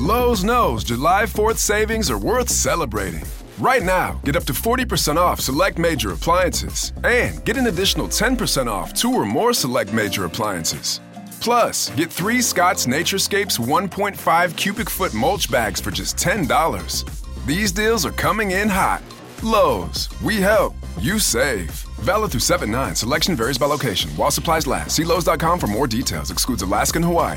Lowe's knows July 4th savings are worth celebrating. Right now, get up to 40% off select major appliances and get an additional 10% off two or more select major appliances. Plus, get three Scott's Naturescapes 1.5 cubic foot mulch bags for just $10. These deals are coming in hot. Lowe's, we help, you save. Valid through 7 9. Selection varies by location. While supplies last, see Lowe's.com for more details. Excludes Alaska and Hawaii.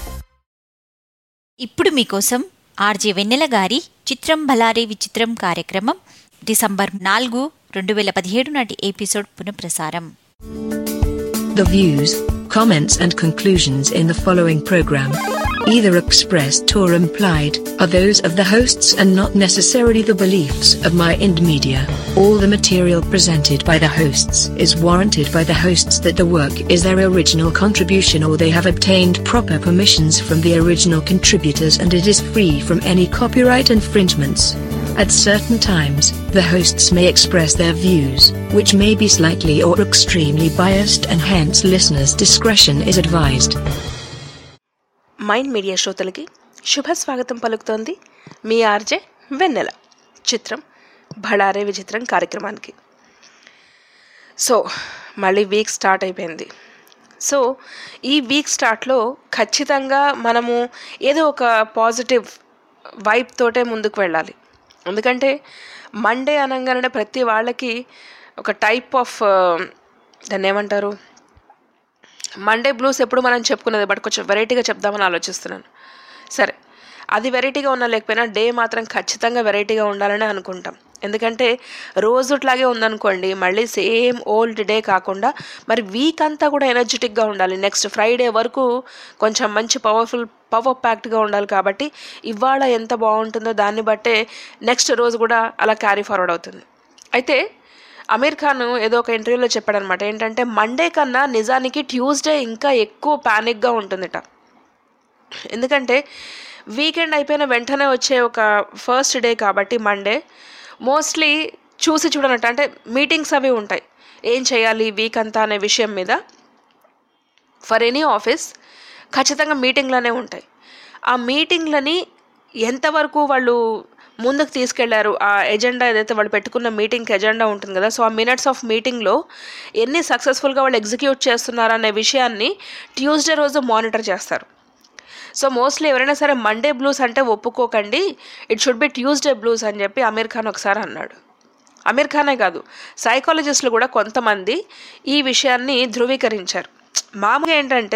ఇప్పుడు మీకోసం RJ వెన్నెల గారి చిత్రం భలారే విచిత్రం కార్యక్రమం December నాలుగు రెండు వేల పదిహేడు నాటి ఎపిసోడ్ పునఃప్రసారం The views, comments, and conclusions in the following program, either expressed or implied, are those of the hosts and not necessarily the beliefs of My Ind Media. All the material presented by the hosts is warranted by the hosts that the work is their original contribution or they have obtained proper permissions from the original contributors and it is free from any copyright infringements. At certain times, the hosts may express their views, which may be slightly or extremely biased, and hence listeners' discretion is advised. Mind Media శ్రోతలకి శుభ స్వాగతం పలుకుతోంది మీ RJ వెన్నెల చిత్రం భళారే విచిత్రం కార్యక్రమానికి so మళ్ళీ week start అయిపోయింది so ఈ వీక్ స్టార్ట్లో ఖచ్చితంగా మనము ఏదో ఒక పాజిటివ్ వైబ్ తోటే ముందుకు వెళ్ళాలి ఎందుకంటే మండే అనగానే ప్రతి వాళ్ళకి ఒక టైప్ ఆఫ్ దాన్ని ఏమంటారు మండే బ్లూస్ ఎప్పుడు మనం చెప్పుకునేది బట్ కొంచెం వెరైటీగా చెప్దామని ఆలోచిస్తున్నాను సరే అది వెరైటీగా ఉన్నా లేకపోయినా డే మాత్రం ఖచ్చితంగా వెరైటీగా ఉండాలని అనుకుంటాం ఎందుకంటే రోజుట్లాగే ఉందనుకోండి మళ్ళీ సేమ్ ఓల్డ్ డే కాకుండా మరి వీక్ అంతా కూడా ఎనర్జెటిక్గా ఉండాలి నెక్స్ట్ ఫ్రైడే వరకు కొంచెం మంచి పవర్ఫుల్ పవర్ ప్యాక్డ్గా ఉండాలి కాబట్టి ఇవాళ ఎంత బాగుంటుందో దాన్ని బట్టే నెక్స్ట్ రోజు కూడా అలా క్యారీ ఫార్వర్డ్ అవుతుంది అయితే అమీర్ ఖాన్ ఏదో ఒక ఇంటర్వ్యూలో చెప్పాడనమాట ఏంటంటే మండే కన్నా నిజానికి ట్యూస్డే ఇంకా ఎక్కువ ప్యానిక్గా ఉంటుందిట ఎందుకంటే వీకెండ్ అయిపోయిన వెంటనే వచ్చే ఒక ఫస్ట్ డే కాబట్టి మండే మోస్ట్లీ చూసి చూడనట్టు అంటే మీటింగ్స్ అవి ఉంటాయి ఏం చేయాలి వీక్ అంతా అనే విషయం మీద ఫర్ ఎనీ ఆఫీస్ ఖచ్చితంగా మీటింగ్లనే ఉంటాయి ఆ మీటింగ్లని ఎంతవరకు వాళ్ళు ముందుకు తీసుకెళ్లారు ఆ ఎజెండా ఏదైతే వాళ్ళు పెట్టుకున్న మీటింగ్కి ఎజెండా ఉంటుంది కదా సో ఆ మినిట్స్ ఆఫ్ మీటింగ్లో ఎన్ని సక్సెస్ఫుల్గా వాళ్ళు ఎగ్జిక్యూట్ చేస్తున్నారు అనే విషయాన్ని ట్యూస్డే రోజు మానిటర్ చేస్తారు సో మోస్ట్లీ ఎవరైనా సరే మండే బ్లూస్ అంటే ఒప్పుకోకండి it should be Tuesday blues అని చెప్పి అమీర్ ఖాన్ ఒకసారి అన్నాడు అమీర్ ఖానే కాదు సైకాలజిస్టులు కూడా కొంతమంది ఈ విషయాన్ని ధృవీకరించారు మామూలుగా ఏంటంటే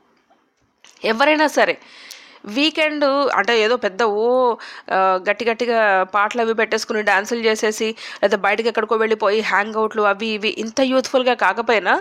ఎవరైనా సరే వీకెండ్ అంటే ఏదో పెద్ద ఓ ఆ, గట్టి గట్టిగా పాటలు అవి పెట్టేసుకుని డాన్సులు చేసేసి లేదా బయటకు ఎక్కడికో వెళ్ళిపోయి హ్యాంగ్ అవుట్లు అవి ఇవి ఇంత యూత్ఫుల్గా కాకపోయినా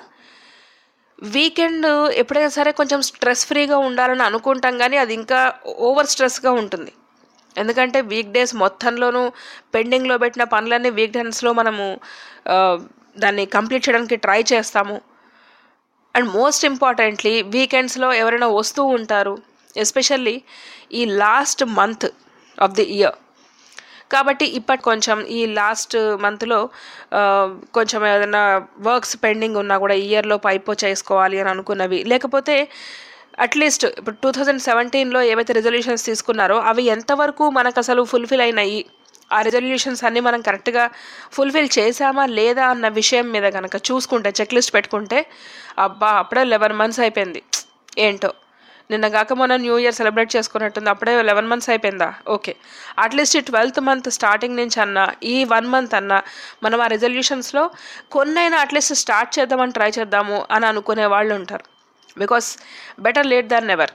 వీకెండ్ ఎప్పుడైనా సరే కొంచెం స్ట్రెస్ ఫ్రీగా ఉండాలని అనుకుంటాం కానీ అది ఇంకా ఓవర్ స్ట్రెస్గా ఉంటుంది ఎందుకంటే వీక్ డేస్ మొత్తంలోనూ పెండింగ్లో పెట్టిన పనులన్నీ వీక్ డేస్లో మనము ఆ, దాన్ని కంప్లీట్ చేయడానికి ట్రై చేస్తాము అండ్ మోస్ట్ ఇంపార్టెంట్లీ వీకెండ్స్లో ఎవరైనా వస్తూ ఉంటారు ఎస్పెషల్లీ ఈ last month of the year కాబట్టి ఇప్పటి కొంచెం ఈ లాస్ట్ మంత్లో కొంచెం ఏదైనా వర్క్స్ పెండింగ్ ఉన్నా కూడా ఈ ఇయర్లో పైపో చేసుకోవాలి అని అనుకున్నవి లేకపోతే అట్లీస్ట్ ఇప్పుడు టూ థౌజండ్ సెవెంటీన్లో ఏవైతే రెజల్యూషన్స్ తీసుకున్నారో అవి ఎంతవరకు మనకు అసలు ఫుల్ఫిల్ అయినాయి ఆ రెజల్యూషన్స్ అన్నీ మనం కరెక్ట్గా ఫుల్ఫిల్ చేసామా లేదా అన్న విషయం మీద కనుక చూసుకుంటే చెక్ లిస్ట్ పెట్టుకుంటే అబ్బా అప్పుడే లెవెన్ మంత్స్ అయిపోయింది ఏంటో నిన్న కాక మొన్న న్యూ ఇయర్ సెలబ్రేట్ చేసుకున్నట్టుంది అప్పుడే లెవెన్ మంత్స్ అయిపోయిందా ఓకే అట్లీస్ట్ ఈ ట్వెల్త్ మంత్ స్టార్టింగ్ నుంచి అన్న ఈ వన్ మంత్ అన్న మనం ఆ రెజల్యూషన్స్లో కొన్నైనా అట్లీస్ట్ స్టార్ట్ చేద్దామని ట్రై చేద్దాము అని అనుకునే వాళ్ళు ఉంటారు because better late than never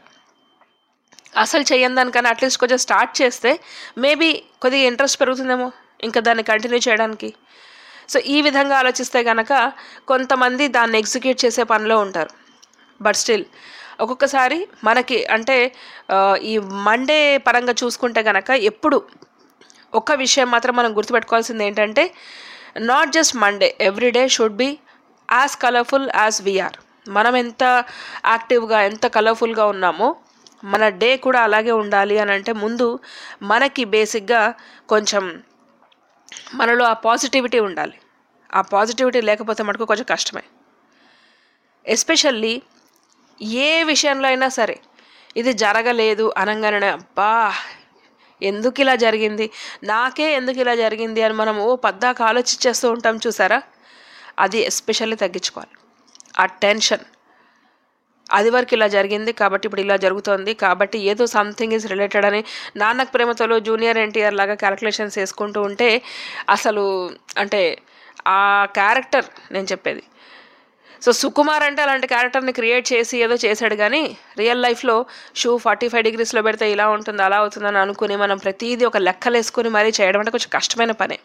అసలు చెయ్యని దానికన్నా అట్లీస్ట్ కొంచెం స్టార్ట్ చేస్తే మేబీ కొద్దిగా ఇంట్రెస్ట్ పెరుగుతుందేమో ఇంకా దాన్ని కంటిన్యూ చేయడానికి సో ఈ విధంగా ఆలోచిస్తే కనుక కొంతమంది దాన్ని ఎగ్జిక్యూట్ చేసే పనిలో ఉంటారు బట్ స్టిల్ ఒక్కొక్కసారి మనకి అంటే ఆ, ఈ మండే పరంగా చూసుకుంటే కనుక ఎప్పుడు ఒక్క విషయం మాత్రం మనం గుర్తుపెట్టుకోవాల్సింది ఏంటంటే not just Monday every day should be as colourful as we are మనం ఎంత యాక్టివ్గా ఎంత కలర్ఫుల్గా ఉన్నామో మన డే కూడా అలాగే ఉండాలి అని అంటే ముందు మనకి బేసిక్గా కొంచెం మనలో ఆ పాజిటివిటీ ఉండాలి ఆ పాజిటివిటీ లేకపోతే మటుకు కొంచెం కష్టమే ఎస్పెషల్లీ ఏ విషయంలో అయినా సరే ఇది జరగలేదు అనగానే అబ్బా ఎందుకు ఇలా జరిగింది నాకే ఎందుకు ఇలా జరిగింది అని మనం ఓ పద్దాక ఆలోచించేస్తూ ఉంటాం చూసారా అది ఎస్పెషల్లీ తగ్గించుకోవాలి ఆ టెన్షన్ అది వరకు ఇలా జరిగింది కాబట్టి ఇప్పుడు ఇలా జరుగుతోంది కాబట్టి ఏదో సంథింగ్ ఈజ్ రిలేటెడ్ అని నాన్నకు ప్రేమతోలో జూనియర్ ఎన్టీఆర్ లాగా క్యాలిక్యులేషన్స్ వేసుకుంటూ ఉంటే అసలు అంటే ఆ క్యారెక్టర్ నేను చెప్పేది సో సుకుమార్ అంటే అలాంటి క్యారెక్టర్ని క్రియేట్ చేసి ఏదో చేశాడు కానీ రియల్ లైఫ్లో షూ ఫార్టీ ఫైవ్ డిగ్రీస్లో పెడితే ఇలా ఉంటుంది అలా అవుతుందని అనుకుని మనం ప్రతిదీ ఒక లెక్కలేసుకుని మరీ చేయడం అంటే కొంచెం కష్టమైన పనే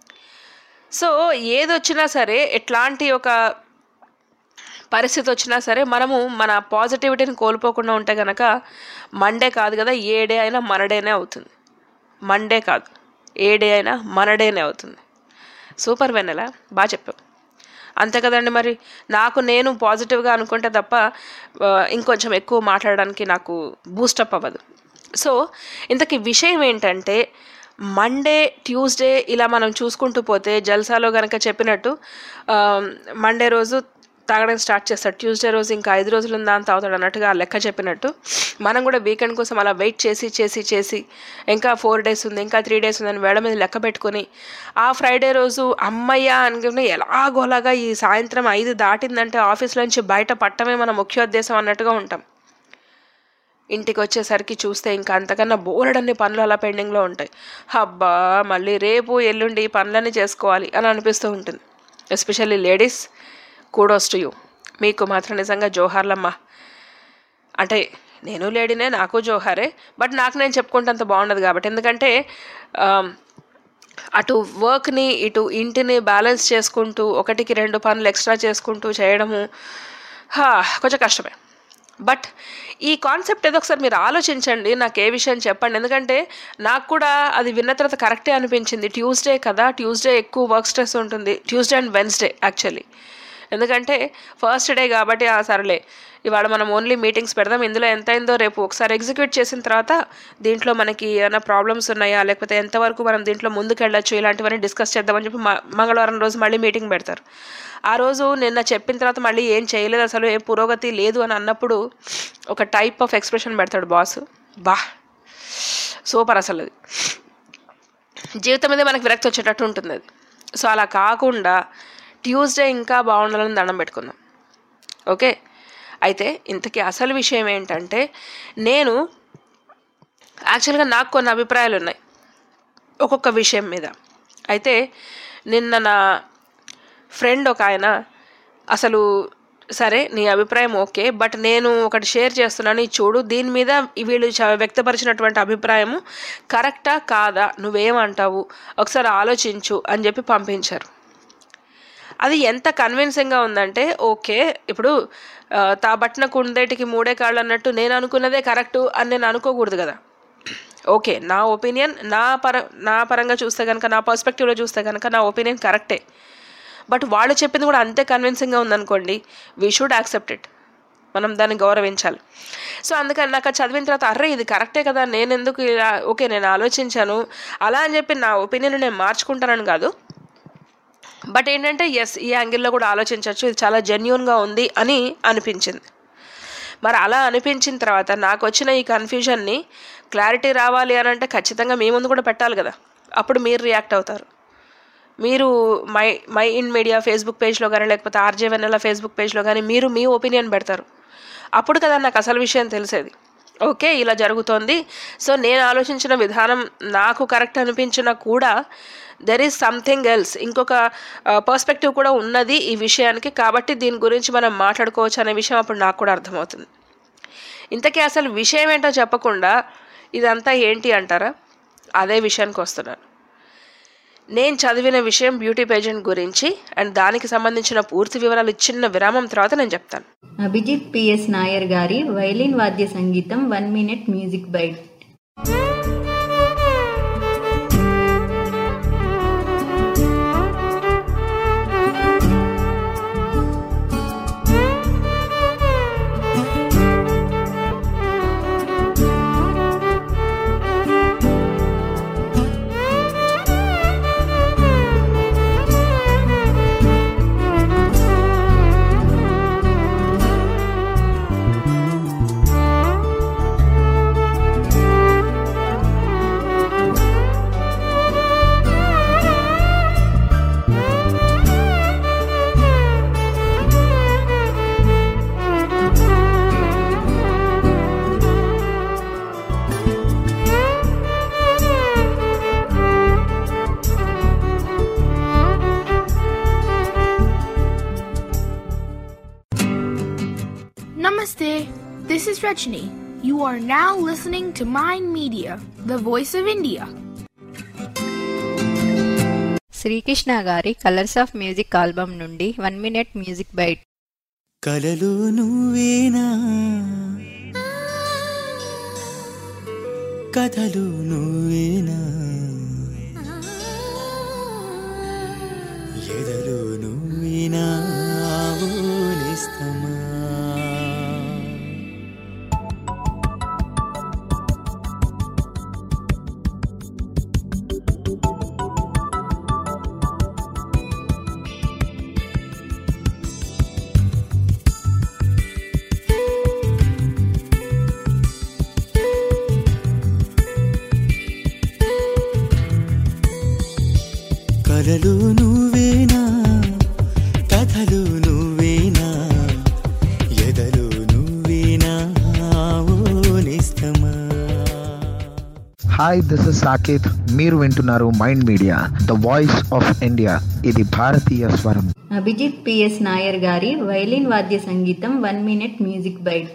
సో ఏది వచ్చినా సరే ఎట్లాంటి ఒక పరిస్థితి వచ్చినా సరే మనము మన పాజిటివిటీని కోల్పోకుండా ఉంటే కనుక మండే కాదు కదా ఏ డే అయినా మన డేనే అవుతుంది మండే కాదు ఏ డే అయినా మన డేనే అవుతుంది సూపర్ వెన్నెల బాగా చెప్పావు అంతే కదండి మరి నాకు నేను పాజిటివ్గా అనుకుంటే తప్ప ఆ, ఇంకొంచెం ఎక్కువ మాట్లాడడానికి నాకు బూస్టప్ అవ్వదు సో ఇంతకీ విషయం ఏంటంటే మండే ట్యూస్డే ఇలా మనం చూసుకుంటూ పోతే జల్సాలో కనుక చెప్పినట్టు ఆ, మండే రోజు తాగడం స్టార్ట్ చేస్తాడు ట్యూస్డే రోజు ఇంకా ఐదు రోజులు ఉందా అని తాగుతాడు అన్నట్టుగా ఆ లెక్క చెప్పినట్టు మనం కూడా వీకెండ్ కోసం అలా వెయిట్ చేసి చేసి చేసి ఇంకా ఫోర్ డేస్ ఉంది ఇంకా త్రీ డేస్ ఉందని వేడ మీద లెక్క పెట్టుకొని ఆ ఫ్రైడే రోజు అమ్మయ్య అనుకుని ఎలాగోలాగా ఈ సాయంత్రం ఐదు దాటిందంటే ఆఫీస్లోంచి బయట పట్టమే మన ముఖ్యోద్దేశం అన్నట్టుగా ఉంటాం ఇంటికి వచ్చేసరికి చూస్తే ఇంకా అంతకన్నా బోలెడన్ని పనులు అలా పెండింగ్లో ఉంటాయి అబ్బా మళ్ళీ రేపు ఎల్లుండి ఈ పనులన్నీ చేసుకోవాలి అని అనిపిస్తూ ఉంటుంది especially ladies kudos to you మీకు మాత్రం నిజంగా జోహార్లమ్మా అంటే నేను లేడీనే నాకు జోహారే బట్ నాకు నేను చెప్పుకుంటే అంత బాగుండదు కాబట్టి ఎందుకంటే ఆమ్, అటు వర్క్ని ఇటు ఇంటిని బ్యాలెన్స్ చేసుకుంటూ ఒకటికి రెండు పనులు ఎక్స్ట్రా చేసుకుంటూ చేయడము హా, కొంచెం కష్టమే బట్ ఈ కాన్సెప్ట్ ఏదో ఒకసారి మీరు ఆలోచించండి నాకు ఏ విషయం చెప్పండి ఎందుకంటే నాకు కూడా అది విన్న తర్వాత కరెక్టే అనిపించింది ట్యూస్డే కదా ట్యూస్డే ఎక్కువ వర్క్ స్ట్రెస్ ఉంటుంది ట్యూస్డే అండ్ వెన్స్డే యాక్చువల్లీ ఎందుకంటే ఫస్ట్ డే కాబట్టి ఆ సరేలే ఇవాళ మనం ఓన్లీ మీటింగ్స్ పెడదాం ఇందులో ఎంత అయిందో రేపు ఒకసారి ఎగ్జిక్యూట్ చేసిన తర్వాత దీంట్లో మనకి ఏమైనా ప్రాబ్లమ్స్ ఉన్నాయా లేకపోతే ఎంతవరకు మనం దీంట్లో ముందుకు వెళ్ళొచ్చు ఇలాంటివన్నీ డిస్కస్ చేద్దామని చెప్పి మ- మంగళవారం రోజు మళ్ళీ మీటింగ్ పెడతారు ఆ రోజు నిన్న చెప్పిన తర్వాత మళ్ళీ ఏం చేయలేదు అసలు ఏ పురోగతి లేదు అని అన్నప్పుడు ఒక టైప్ ఆఫ్ ఎక్స్ప్రెషన్ పెడతాడు బాస్ బా సూపర్ అసలు అది జీవితం మీద మనకి విరక్తి వచ్చేటట్టు ఉంటుంది అది సో అలా కాకుండా ట్యూస్డే ఇంకా బాగుండాలని దండం పెట్టుకుందాం ఓకే అయితే ఇంతకీ అసలు విషయం ఏంటంటే నేను యాక్చువల్గా నాకు కొన్ని అభిప్రాయాలు ఉన్నాయి ఒక్కొక్క విషయం మీద అయితే నిన్న నా ఫ్రెండ్ ఒక ఆయన అసలు సరే నీ అభిప్రాయం ఓకే బట్ నేను ఒకటి షేర్ చేస్తున్నాను ఇది చూడు దీని మీద వీళ్ళు చ- వ్యక్తపరిచినటువంటి అభిప్రాయము కరెక్టా కాదా నువ్వేమంటావు ఒకసారి ఆలోచించు అని చెప్పి పంపించారు అది ఎంత కన్విన్సింగ్గా ఉందంటే ఓకే ఇప్పుడు ఆ, తా బట్టిన కుందేటికి మూడే కాళ్ళు అన్నట్టు నేను అనుకున్నదే కరెక్టు అని నేను అనుకోకూడదు కదా ఓకే నా ఒపీనియన్ నా పర నా పరంగా చూస్తే కనుక నా పర్స్పెక్టివ్లో చూస్తే కనుక నా ఒపీనియన్ కరెక్టే బట్ వాళ్ళు చెప్పింది కూడా అంతే కన్విన్సింగ్గా ఉందనుకోండి వీ షుడ్ యాక్సెప్ట్ ఇట్ మనం దాన్ని గౌరవించాలి సో అందుకని నాకు అది చదివిన తర్వాత అర్రే ఇది కరెక్టే కదా నేను ఎందుకు ఇలా ఓకే నేను ఆలోచించాను అలా అని చెప్పి నా ఒపీనియన్ నేను మార్చుకుంటానని కాదు బట్ ఏంటంటే ఎస్ ఈ యాంగిల్లో కూడా ఆలోచించవచ్చు ఇది చాలా జెన్యున్గా ఉంది అని అనిపించింది మరి అలా అనిపించిన తర్వాత నాకు వచ్చిన ఈ కన్ఫ్యూజన్ని క్లారిటీ రావాలి అని అంటే ఖచ్చితంగా మీ ముందు కూడా పెట్టాలి కదా అప్పుడు మీరు రియాక్ట్ అవుతారు మీరు my Mind Media Facebook పేజ్లో కానీ లేకపోతే ఆర్జే వెన్నెల ఫేస్బుక్ పేజ్లో కానీ మీరు మీ ఒపీనియన్ పెడతారు అప్పుడు కదా నాకు అసలు విషయం తెలిసేది ఓకే ఇలా జరుగుతోంది సో నేను ఆలోచించిన విధానం నాకు కరెక్ట్ అనిపించినా కూడా దెర్ ఈజ్ సంథింగ్ ఎల్స్ ఇంకొక పర్స్పెక్టివ్ కూడా ఉన్నది ఈ విషయానికి కాబట్టి దీని గురించి మనం మాట్లాడుకోవచ్చు అనే విషయం అప్పుడు నాకు కూడా అర్థమవుతుంది ఇంతకీ అసలు విషయం ఏంటో చెప్పకుండా ఇదంతా ఏంటి అంటారా అదే విషయానికి వస్తున్నాను నేను చదివిన విషయం బ్యూటీ పేజెంట్ గురించి అండ్ దానికి సంబంధించిన పూర్తి వివరాలు చిన్న విరామం తర్వాత నేను చెప్తాను అభిజిత్ పిఎస్ నాయర్ గారి వైలిన్ వాద్య సంగీతం one minute music bite is Rajni. You are now listening to Mind Media, the voice of India. Srikrishna గారి కలర్స్ ఆఫ్ మ్యూజిక్ ఆల్బమ్ నుండి వన్ మినిట్ మ్యూజిక్ బైట్ కలలు నువ్వేనా కథలు నువ్వేనా ఎదలు నువ్వేనా ఆవులిస్తమా కలలు నువ్వేనా కథలు నువ్వేనా ఎదలు నువ్వేనా ఓనిస్తమా హాయ్ దిస్ ఇస్ సాకేత్ మీరు వింటున్నారు Mind Media the voice of India ఇది భారతీయ స్వరం అభిజిత్ పిఎస్ నాయర్ గారి వైలిన్ వాద్య సంగీతం one minute music bite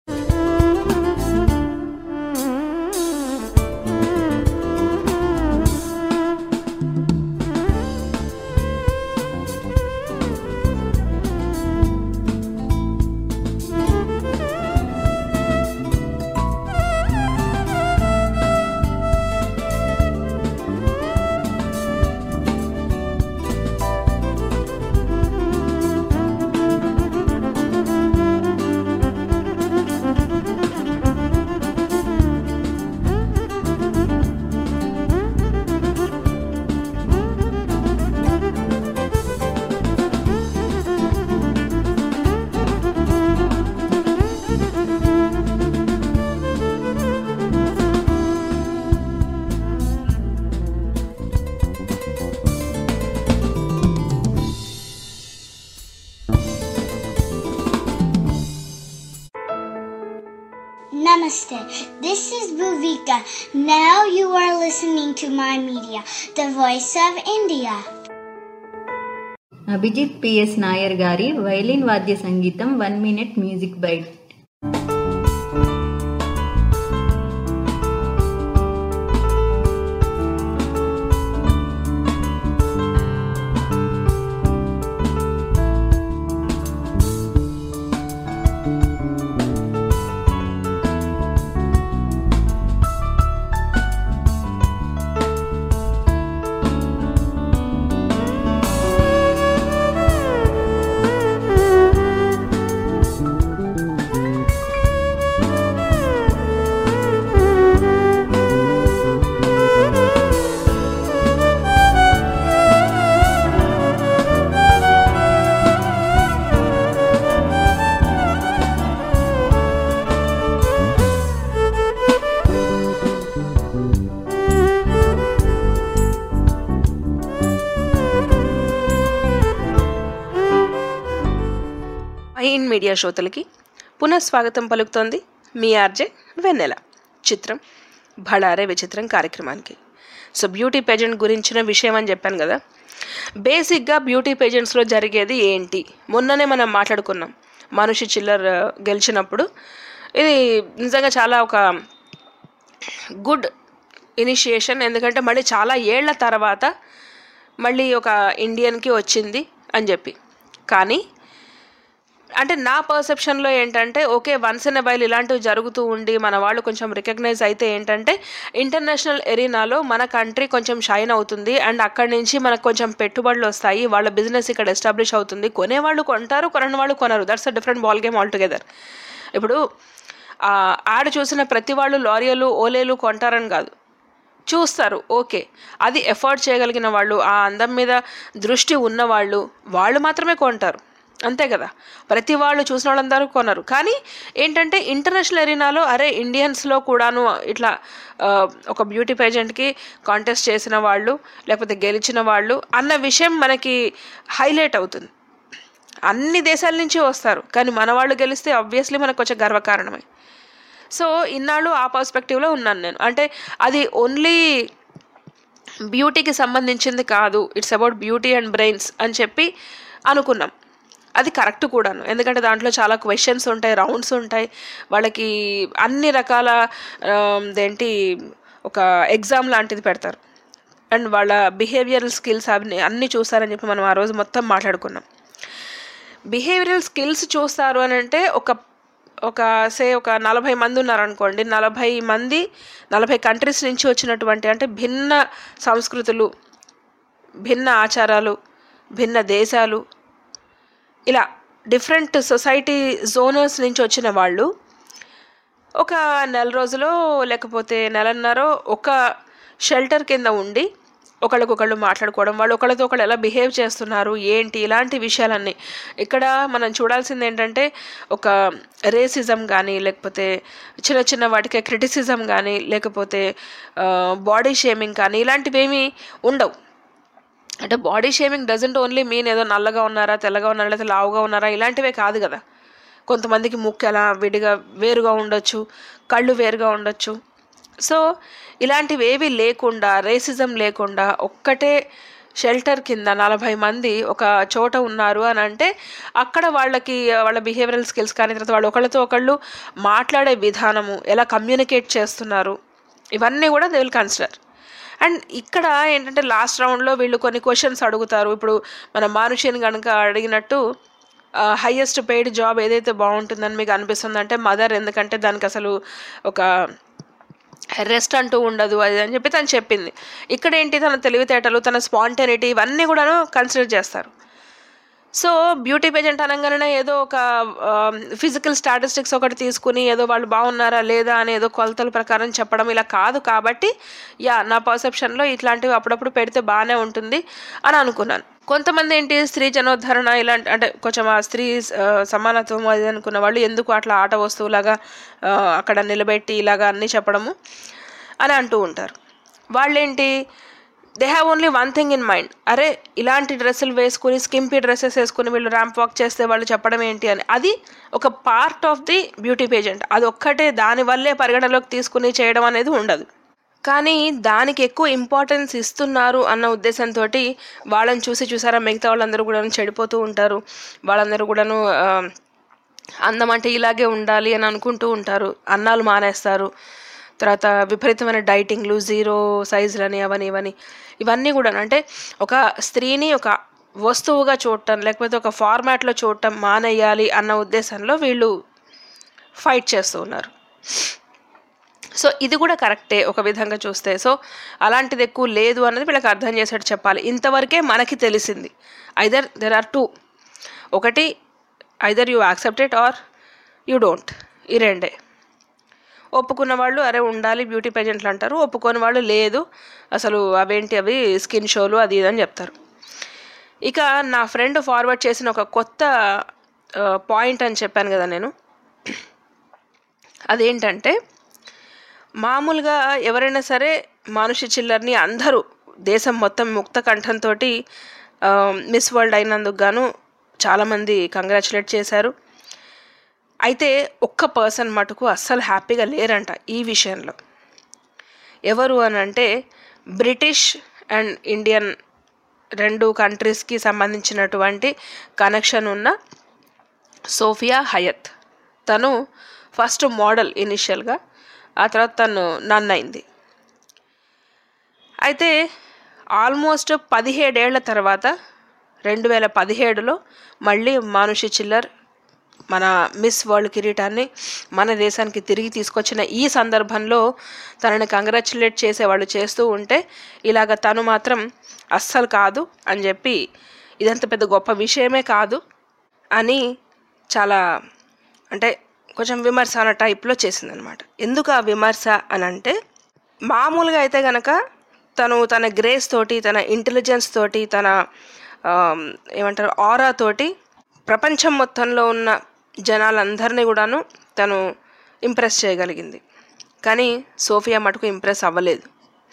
Namaste. This is Bhuvika. Now you are listening to my media, the voice of India. Abhijit PS Nair గారి violin వాద్య సంగీతం one minute music bite Mind Media శ్రోతలకి పునఃస్వాగతం పలుకుతోంది మీ ఆర్జే వెన్నెల చిత్రం భళారే విచిత్రం కార్యక్రమానికి సో బ్యూటీ పేజెంట్ గురించిన విషయం అని చెప్పాను కదా బేసిక్గా బ్యూటీ పేజెంట్స్లో జరిగేది ఏంటి మొన్ననే మనం మాట్లాడుకున్నాం మనిషి చిల్లర్ ఆ, గెలిచినప్పుడు ఇది నిజంగా చాలా ఒక గుడ్ ఇనిషియేషన్ ఎందుకంటే మళ్ళీ చాలా ఏళ్ల తర్వాత మళ్ళీ ఒక ఇండియన్కి వచ్చింది అని చెప్పి కానీ అంటే నా పర్సెప్షన్లో ఏంటంటే ఓకే వన్స్ ఇన్ వైల్ ఇలాంటివి జరుగుతూ ఉండి మన వాళ్ళు కొంచెం రికగ్నైజ్ అయితే ఏంటంటే ఇంటర్నేషనల్ ఎరీనాలో మన కంట్రీ కొంచెం షైన్ అవుతుంది అండ్ అక్కడి నుంచి మనకు కొంచెం పెట్టుబడులు వస్తాయి వాళ్ళ బిజినెస్ ఇక్కడ ఎస్టాబ్లిష్ అవుతుంది కొనేవాళ్ళు కొంటారు కొనని వాళ్ళు కొనరు that's a different ball game all together ఇప్పుడు ఆ, యాడ్ చూసిన ప్రతి వాళ్ళు లారియలు ఓలేలు కొంటారని కాదు చూస్తారు ఓకే అది ఎఫర్ట్ చేయగలిగిన వాళ్ళు ఆ అందం మీద దృష్టి ఉన్నవాళ్ళు వాళ్ళు మాత్రమే కొంటారు అంతే కదా ప్రతి వాళ్ళు చూసిన వాళ్ళందరూ కొనరు కానీ ఏంటంటే ఇంటర్నేషనల్ ఎరీనాలో అరే ఇండియన్స్లో కూడాను ఇట్లా ఆ, ఒక బ్యూటీ పేజెంట్కి కాంటెస్ట్ చేసిన వాళ్ళు లేకపోతే గెలిచిన వాళ్ళు అన్న విషయం మనకి హైలైట్ అవుతుంది అన్ని దేశాల నుంచి వస్తారు కానీ మన వాళ్ళు గెలిస్తే ఆబ్వియస్లీ మనకు కొంచెం గర్వకారణమే సో ఇన్నాళ్ళు ఆ పర్స్పెక్టివ్లో ఉన్నాను నేను అంటే అది ఓన్లీ బ్యూటీకి సంబంధించింది కాదు it's about beauty and brains అని చెప్పి అనుకున్నాం అది కరెక్ట్ కూడాను ఎందుకంటే దాంట్లో చాలా క్వశ్చన్స్ ఉంటాయి రౌండ్స్ ఉంటాయి వాళ్ళకి అన్ని రకాల ఆ, ఏంటి ఒక ఎగ్జామ్ లాంటిది పెడతారు అండ్ వాళ్ళ బిహేవియరల్ స్కిల్స్ అవి అన్నీ చూస్తారని చెప్పి మనం ఆ రోజు మొత్తం మాట్లాడుకున్నాం బిహేవియరల్ స్కిల్స్ చూస్తారు అని అంటే ఒక ఒక సే ఒక నలభై మంది ఉన్నారనుకోండి నలభై మంది నలభై కంట్రీస్ నుంచి వచ్చినటువంటి అంటే భిన్న సంస్కృతులు భిన్న ఆచారాలు భిన్న దేశాలు ఇలా డిఫరెంట్ సొసైటీ జోనర్స్ నుంచి వచ్చిన వాళ్ళు ఒక నెల రోజులో లేకపోతే నెలన్నరో ఒక షెల్టర్ కింద ఉండి ఒకళ్ళకొకళ్ళు మాట్లాడుకోవడం వాళ్ళు ఒకళ్ళతో ఒకళ్ళు ఎలా బిహేవ్ చేస్తున్నారు ఏంటి ఇలాంటి విషయాలన్నీ ఇక్కడ మనం చూడాల్సింది ఏంటంటే ఒక రేసిజం కానీ లేకపోతే చిన్న చిన్న వాటికి క్రిటిసిజం కానీ లేకపోతే బాడీ షేమింగ్ కానీ ఇలాంటివి ఏమీ ఉండవు అంటే body shaming doesn't only mean ఏదో నల్లగా ఉన్నారా తెల్లగా ఉన్నారా లేకపోతే లావుగా ఉన్నారా ఇలాంటివే కాదు కదా కొంతమందికి ముక్కు ఎలా విడిగా వేరుగా ఉండొచ్చు కళ్ళు వేరుగా ఉండొచ్చు సో ఇలాంటివి ఏవి లేకుండా రేసిజం లేకుండా ఒక్కటే షెల్టర్ కింద నలభై మంది ఒక చోట ఉన్నారు అని అంటే అక్కడ వాళ్ళకి వాళ్ళ బిహేవియరల్ స్కిల్స్ కానీ తర్వాత వాళ్ళు ఒకళ్ళతో ఒకళ్ళు మాట్లాడే విధానము ఎలా కమ్యూనికేట్ చేస్తున్నారు ఇవన్నీ కూడా దే విల్ కన్సిడర్ అండ్ ఇక్కడ ఏంటంటే లాస్ట్ రౌండ్లో వీళ్ళు కొన్ని క్వశ్చన్స్ అడుగుతారు ఇప్పుడు మన మానుషిని కనుక అడిగినట్టు హయ్యెస్ట్ పెయిడ్ జాబ్ ఏదైతే బాగుంటుందని మీకు అనిపిస్తుంది అంటే మదర్ ఎందుకంటే దానికి అసలు ఒక రెస్ట్ అంటూ ఉండదు అది అని చెప్పి తను చెప్పింది ఇక్కడ ఏంటి తన తెలివితేటలు తన స్పాంటనిటీ ఇవన్నీ కూడాను కన్సిడర్ చేస్తారు సో బ్యూటీ పేజెంట్ అనగానే ఏదో ఒక ఫిజికల్ స్టాటిస్టిక్స్ ఒకటి తీసుకుని ఏదో వాళ్ళు బాగున్నారా లేదా అని ఏదో కొలతల ప్రకారం చెప్పడం ఇలా కాదు కాబట్టి యా నా పర్సెప్షన్లో ఇట్లాంటివి అప్పుడప్పుడు పెడితే బాగానే ఉంటుంది అని అనుకున్నాను కొంతమంది ఏంటి స్త్రీ జనోద్ధరణ ఇలాంటి అంటే కొంచెం ఆ స్త్రీ ఆ, సమానత్వం అది అనుకున్న వాళ్ళు ఎందుకు అట్లా ఆట వస్తువులాగా ఆ, అక్కడ నిలబెట్టి ఇలాగా అన్నీ చెప్పడము అని అంటూ ఉంటారు వాళ్ళేంటి they have only one thing in mind అరే ఇలాంటి డ్రెస్సులు వేసుకుని స్కింపీ డ్రెస్సెస్ వేసుకుని వీళ్ళు ర్యాంప్ వాక్ చేస్తే వాళ్ళు చెప్పడం ఏంటి అని అది ఒక part of the beauty pageant అది ఒక్కటే దానివల్లే పరిగణలోకి తీసుకుని చేయడం అనేది ఉండదు కానీ దానికి ఎక్కువ ఇంపార్టెన్స్ ఇస్తున్నారు అన్న ఉద్దేశంతో వాళ్ళని చూసి చూసారా మిగతా వాళ్ళందరూ కూడా చెడిపోతూ ఉంటారు వాళ్ళందరూ కూడాను ఆ, అందం అంటే ఇలాగే ఉండాలి అని అనుకుంటూ ఉంటారు అన్నాలు మానేస్తారు తర్వాత విపరీతమైన డైటింగ్లు జీరో సైజులని అవని ఇవని ఇవన్నీ కూడా అంటే ఒక స్త్రీని ఒక వస్తువుగా చూడటం లేకపోతే ఒక ఫార్మాట్లో చూడటం మానేయాలి అన్న ఉద్దేశంలో వీళ్ళు ఫైట్ చేస్తూ ఉన్నారు సో ఇది కూడా కరెక్టే ఒక విధంగా చూస్తే సో అలాంటిది ఎక్కువ లేదు అన్నది వీళ్ళకి అర్థం చేసేట్టు చెప్పాలి ఇంతవరకే మనకి తెలిసింది ఐదర్ దెర్ ఆర్ టూ ఒకటి either you accept it or you don't ఈ రెండే ఒప్పుకున్న వాళ్ళు అరే ఉండాలి బ్యూటీ పేజెంట్లు అంటారు ఒప్పుకోని వాళ్ళు లేదు అసలు అవేంటి అవి స్కిన్ షోలు అది ఇది అని చెప్తారు ఇక నా ఫ్రెండ్ ఫార్వర్డ్ చేసిన ఒక కొత్త పాయింట్ అని చెప్పాను కదా నేను అదేంటంటే మామూలుగా ఎవరైనా సరే మానుషి చిల్లర్ని అందరూ దేశం మొత్తం ముక్త కంఠంతో మిస్ వరల్డ్ అయినందుకు గాను చాలామంది కంగ్రాచులేట్ చేశారు అయితే ఒక్క పర్సన్ మటుకు అస్సలు హ్యాపీగా లేరంట ఈ విషయంలో ఎవరు అని అంటే బ్రిటిష్ అండ్ ఇండియన్ రెండు కంట్రీస్కి సంబంధించినటువంటి కనెక్షన్ ఉన్న సోఫియా హయత్ తను ఫస్ట్ మోడల్ ఇనిషియల్గా ఆ తర్వాత తను నన్ అయింది అయితే ఆల్మోస్ట్ పదిహేడేళ్ల తర్వాత రెండు వేల పదిహేడులో మళ్ళీ మానుషి చిల్లర్ మన మిస్ వరల్డ్ కిరీటాన్ని మన దేశానికి తిరిగి తీసుకొచ్చిన ఈ సందర్భంలో తనని కంగ్రాచులేట్ చేసే వాళ్ళు చేస్తూ ఉంటే ఇలాగ తను మాత్రం అస్సలు కాదు అని చెప్పి ఇదంత పెద్ద గొప్ప విషయమే కాదు అని చాలా అంటే కొంచెం విమర్శ అన్న టైప్లో చేసిందనమాట ఎందుకు ఆ విమర్శ అని అంటే మామూలుగా అయితే గనక తను తన గ్రేస్ తోటి తన ఇంటెలిజెన్స్ తోటి తన ఆమ్, ఏమంటారు ఆరా తోటి ప్రపంచం మొత్తంలో ఉన్న జనాలందరినీ కూడాను తను ఇంప్రెస్ చేయగలిగింది కానీ సోఫియా మటుకు ఇంప్రెస్ అవ్వలేదు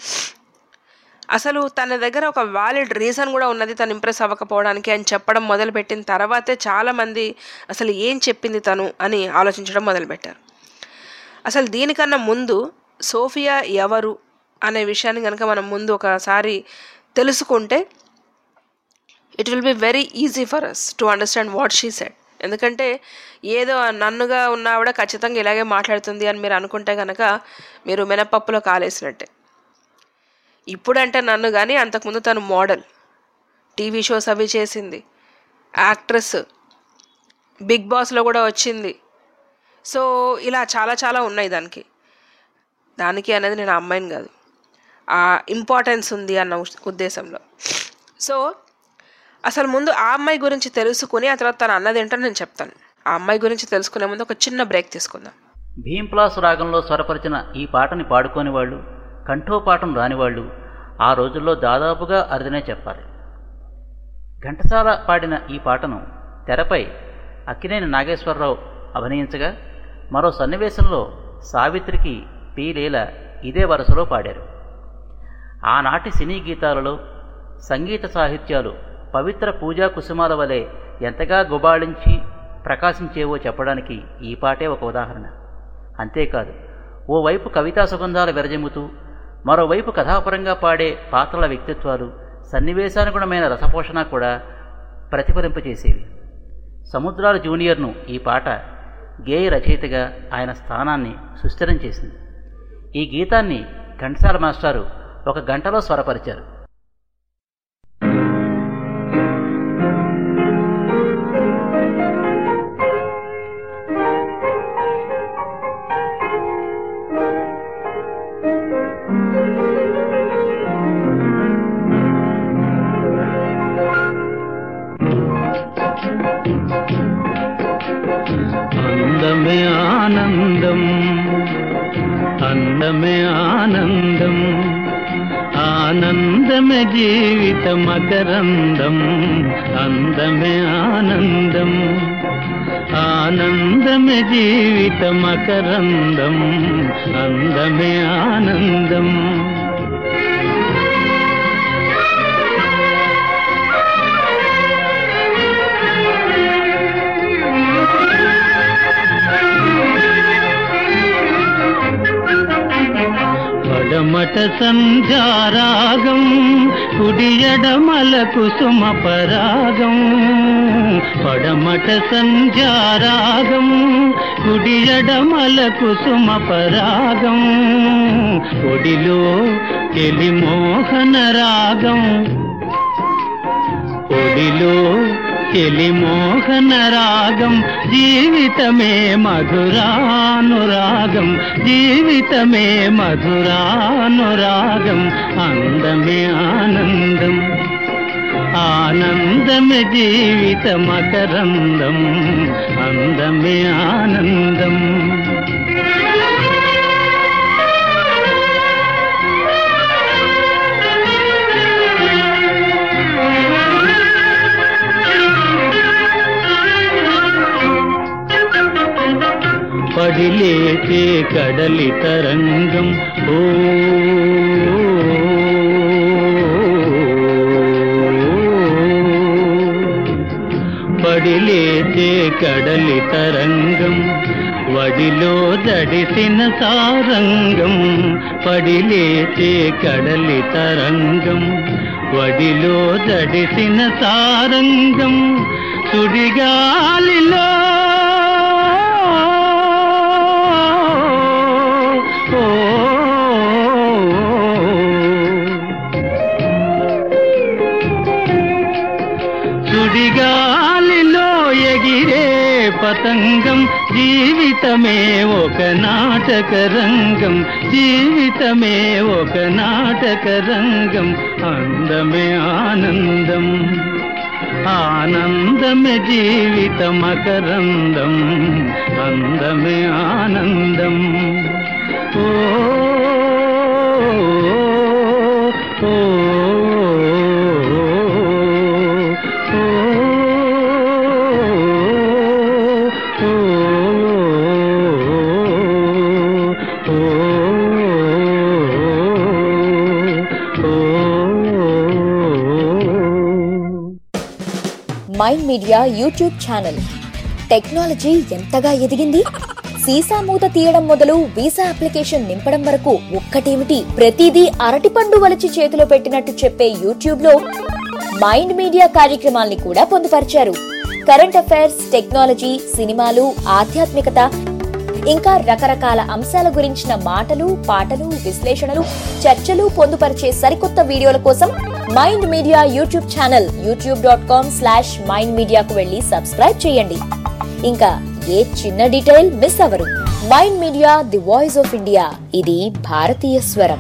అసలు తన దగ్గర ఒక వ్యాలిడ్ రీజన్ కూడా ఉన్నది తను ఇంప్రెస్ అవ్వకపోవడానికి అని చెప్పడం మొదలుపెట్టిన తర్వాతే చాలామంది అసలు ఏం చెప్పింది తను అని ఆలోచించడం మొదలుపెట్టారు అసలు దీనికన్నా ముందు సోఫియా ఎవరు అనే విషయాన్ని కనుక మనం ముందు ఒకసారి తెలుసుకుంటే it will be very easy for us to understand what she said ఎందుకంటే ఏదో నన్నుగా ఉన్న ఆవిడ ఖచ్చితంగా ఇలాగే మాట్లాడుతుంది అని మీరు అనుకుంటే కనుక మీరు మినపప్పులో కాలేసినట్టే ఇప్పుడంటే నన్ను కానీ అంతకుముందు తను మోడల్ టీవీ షోస్ అవి చేసింది యాక్ట్రెస్ బిగ్ బాస్లో కూడా వచ్చింది సో ఇలా చాలా చాలా ఉన్నాయి దానికి దానికి అనేది నేను ఆ అమ్మాయిని కాదు ఆ ఇంపార్టెన్స్ ఉంది అన్న ఉస్- ఉద్దేశంలో సో అసలు ముందు ఆ అమ్మాయి గురించి తెలుసుకుని ఆ తర్వాత తను అన్నది ఏంటో నేను చెప్తాను ఆ అమ్మాయి గురించి తెలుసుకునే ముందు ఒక చిన్న బ్రేక్ తీసుకుందాం భీంప్లాస్ రాగంలో స్వరపరిచిన ఈ పాటని పాడుకోని వాళ్ళు కంఠోపాఠం రానివాళ్ళు ఆ రోజుల్లో దాదాపుగా అరుదనే చెప్పాలి ఘంటసాల పాడిన ఈ పాటను తెరపై అక్కినేని నాగేశ్వరరావు అభినయించగా మరో సన్నివేశంలో సావిత్రికి పి లీల ఇదే వరుసలో పాడారు ఆనాటి సినీ గీతాలలో సంగీత సాహిత్యాలు పవిత్ర పూజా కుసుమాల వలె ఎంతగా గుబాళించి ప్రకాశించేవో చెప్పడానికి ఈ పాటే ఒక ఉదాహరణ అంతేకాదు ఓవైపు కవితా సుగంధాలు విరజిమ్ముతూ మరోవైపు కథాపరంగా పాడే పాత్రల వ్యక్తిత్వాలు సన్నివేశానుగుణమైన రసపోషణ కూడా ప్రతిఫలింపచేసేవి సముద్రాల జూనియర్ను ఈ పాట గేయ రచయితగా ఆయన స్థానాన్ని సుస్థిరం చేసింది ఈ గీతాన్ని ఘంటసాల మాస్టారు ఒక గంటలో స్వరపరిచారు అందమే ఆనందం అందమే ఆనందం ఆనందమే జీవిత మకరందం అందమే ఆనందం ఆనందమే జీవిత మకరందం అందమే ఆనందం పడమట సంధ్యారాగం కుడియడమల కుసుమ పరాగం పడమట సంధ్యారాగం కుడియడమల కుసుమ పరాగం ఒడిలో తెలి మోహన రాగం ఒడిలో చెలి మోహన రాగం జీవితమే మధురానురాగం జీవితమే మధురానురాగం అందమే ఆనందం ఆనందమే జీవిత మకరందం అందమే ఆనందం పడిలేచే కడలి తరంగం ఓ పడిలేచే కడలి తరంగం వడిలో దడిసిన సారంగం పడిలేచే కడలి తరంగం వడిలో దడిసిన సారంగం సుడిగాలిలో సుడిగాలిలో ఎగిరే పతంగం జీవితమే ఒక నాటక రంగం జీవితమే ఒక నాటక రంగం అందమే ఆనందం ఆనందమే జీవిత మకరందం అందమే ఆనందం ఓ ఓ, Mind Media YouTube channel technology ఎంతగా ఎదిగింది సీసా మూత తీయడం మొదలు వీసా అప్లికేషన్ నింపడం వరకు ఒక్కటేమిటి ప్రతిదీ అరటిపండు వలిచి చేతిలో పెట్టినట్టు చెప్పే యూట్యూబ్ లో మైండ్ మీడియా కార్యక్రమాల్ని కూడా పొందుపరిచారు కరెంట్ అఫైర్స్ టెక్నాలజీ సినిమాలు ఆధ్యాత్మికత ఇంకా రకరకాల అంశాల గురించిన మాటలు పాటలు విశ్లేషణలు చర్చలు పొందుపరిచే సరికొత్త వీడియోల కోసం Mind Media YouTube channel YouTube dot com slash Mind మీడియాకు వెళ్ళి సబ్స్క్రైబ్ చేయండి ఇంకా ఏ చిన్న డీటెయిల్ మిస్ అవరు Mind Media the voice of India ఇది భారతీయ స్వరం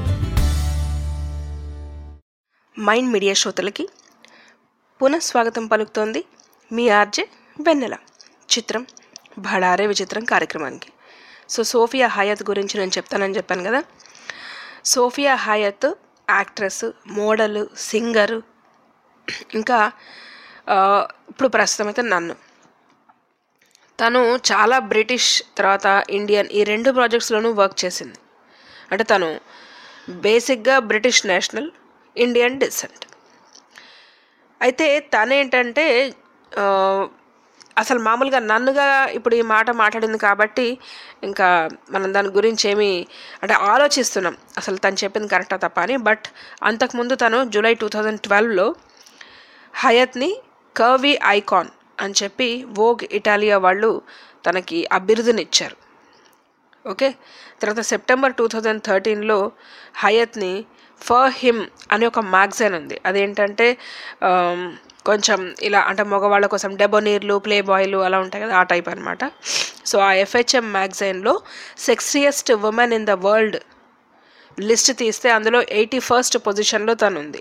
మైండ్ మీడియా శ్రోతలకి పునఃస్వాగతం పలుకుతోంది మీ ఆర్జే వెన్నెల చిత్రం భడారే విచిత్రం కార్యక్రమానికి సో సోఫియా హయత్ గురించి నేను చెప్తానని చెప్పాను కదా Sofia Hayat actress model singer ఇంకా ఆ, ఇప్పుడు ప్రస్తుతం అయితే నన్ను తను చాలా బ్రిటిష్ తర్వాత ఇండియన్ ఈ రెండు ప్రాజెక్ట్స్లోనూ వర్క్ చేసింది అంటే తను బేసిక్గా బ్రిటిష్ నేషనల్ ఇండియన్ డిసెంట్ అయితే తనేంటంటే ఆ, అసలు మామూలుగా నన్నుగా ఇప్పుడు ఈ మాట మాట్లాడింది కాబట్టి ఇంకా మనం దాని గురించి ఏమి అంటే ఆలోచిస్తున్నాం అసలు తను చెప్పింది కరెక్టా తప్ప అని బట్ అంతకుముందు తను జూలై టూ థౌజండ్ ట్వెల్వ్లో హయత్ని కర్వీ ఐకాన్ అని చెప్పి వోగ్ ఇటాలియా వాళ్ళు తనకి ఆ బిరుదునిచ్చారు ఓకే తర్వాత సెప్టెంబర్ టూ థౌజండ్ థర్టీన్లో హయత్ని ఫర్ హిమ్ అనే ఒక మ్యాగజైన్ ఉంది అదేంటంటే ఆమ్, కొంచెం ఇలా అంటే మగవాళ్ళ కోసం డెబోనీర్లు ప్లే బాయ్లు అలా ఉంటాయి కదా ఆ టైప్ అనమాట సో ఆ ఎఫ్హెచ్ఎం మ్యాగజైన్లో sexiest women in the world list తీస్తే అందులో ఎయిటీ ఫస్ట్ పొజిషన్లో తను ఉంది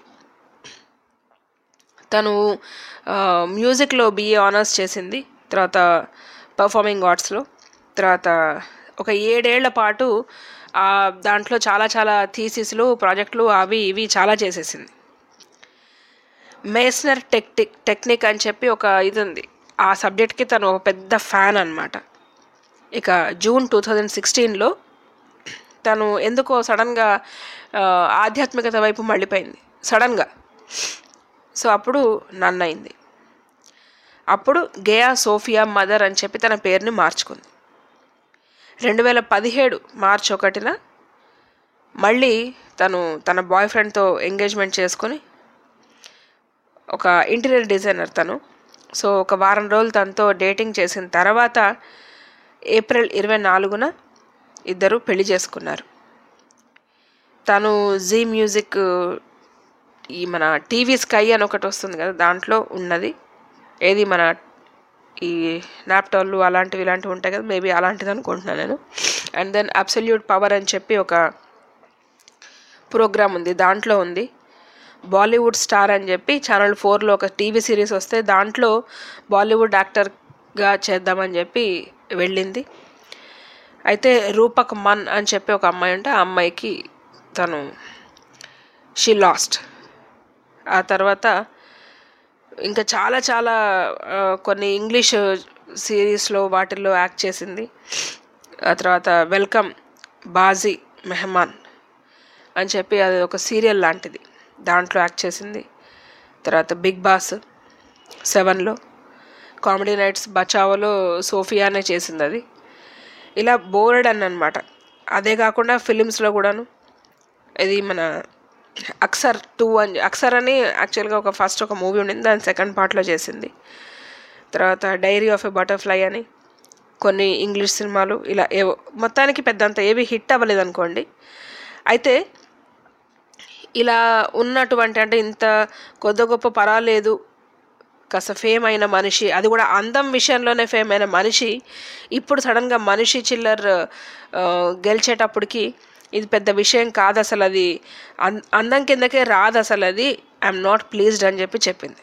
తను ఆ, మ్యూజిక్లో బిఏ ఆనర్స్ చేసింది తర్వాత పర్ఫార్మింగ్ ఆర్ట్స్లో తర్వాత ఒక ఏడేళ్ల పాటు ఆ దాంట్లో చాలా చాలా థీసిస్లు ప్రాజెక్టులు అవి ఇవి చాలా చేసేసింది మేస్నర్ టెక్టిక్ టెక్నిక్ అని చెప్పి ఒక ఇది ఉంది ఆ సబ్జెక్ట్కి తను ఒక పెద్ద ఫ్యాన్ అనమాట ఇక జూన్ టూ థౌజండ్ సిక్స్టీన్లో తను ఎందుకో సడన్గా ఆ, ఆధ్యాత్మికత వైపు మళ్ళీపోయింది సడన్గా సో అప్పుడు నన్నయింది అప్పుడు గేయా సోఫియా మదర్ అని చెప్పి తన పేరుని మార్చుకుంది రెండు వేల పదిహేడు మార్చ్ ఒకటిన మళ్ళీ తను తన బాయ్ ఫ్రెండ్తో ఎంగేజ్మెంట్ చేసుకొని ఒక ఇంటీరియర్ డిజైనర్ తను సో ఒక వారం రోజులు తనతో డేటింగ్ చేసిన తర్వాత ఏప్రిల్ ఇరవై నాలుగున ఇద్దరు పెళ్లి చేసుకున్నారు తను జీ మ్యూజిక్ ఈ మన టీవీ స్కై అని ఒకటి వస్తుంది కదా దాంట్లో ఉన్నది ఏది మన ఈ నాప్టాళ్ళు అలాంటివి ఇలాంటివి ఉంటాయి కదా మేబీ అలాంటిది అనుకుంటున్నాను నేను అండ్ దెన్ అబ్సల్యూట్ పవర్ అని చెప్పి ఒక ప్రోగ్రామ్ ఉంది దాంట్లో ఉంది బాలీవుడ్ స్టార్ అని చెప్పి ఛానల్ ఫోర్లో ఒక టీవీ సిరీస్ వస్తే దాంట్లో బాలీవుడ్ యాక్టర్గా చేద్దామని చెప్పి వెళ్ళింది అయితే రూపక్ మన్ అని చెప్పి ఒక అమ్మాయి ఉంటే ఆ అమ్మాయికి తను షీ లాస్ట్ ఆ తర్వాత ఇంకా చాలా చాలా ఆ, కొన్ని ఇంగ్లీష్ సిరీస్లో వాటిల్లో యాక్ట్ చేసింది ఆ తర్వాత వెల్కమ్ బాజీ మెహమాన్ అని చెప్పి అది ఒక సీరియల్ లాంటిది దాంట్లో యాక్ట్ చేసింది తర్వాత బిగ్ బాస్ సెవెన్లో కామెడీ నైట్స్ బచావోలో సోఫియానే చేసింది అది ఇలా బోర్డ్ అని అనమాట అదే కాకుండా ఫిలిమ్స్లో కూడాను ఇది మన అక్సర్ టూ అని అక్సర్ అని యాక్చువల్గా ఒక ఫస్ట్ ఒక మూవీ ఉండింది దాని సెకండ్ పార్ట్లో చేసింది తర్వాత డైరీ ఆఫ్ ఎ బటర్ఫ్లై అని కొన్ని ఇంగ్లీష్ సినిమాలు ఇలా ఏవో మొత్తానికి పెద్దంత ఏవి హిట్ అవ్వలేదు అనుకోండి అయితే ఇలా ఉన్నటువంటి అంటే ఇంత కొద్ది గొప్ప పర్వాలేదు కాస్త ఫేమ్ అయిన మనిషి అది కూడా అందం విషయంలోనే ఫేమ్ అయిన మనిషి ఇప్పుడు సడన్గా మనిషి చిల్లర్ ఆ, గెలిచేటప్పటికి ఇది పెద్ద విషయం కాదు అసలు అది అం- అందం కిందకే రాదు అసలు అది ఐఎమ్ నాట్ ప్లీజ్డ్ అని చెప్పి చెప్పింది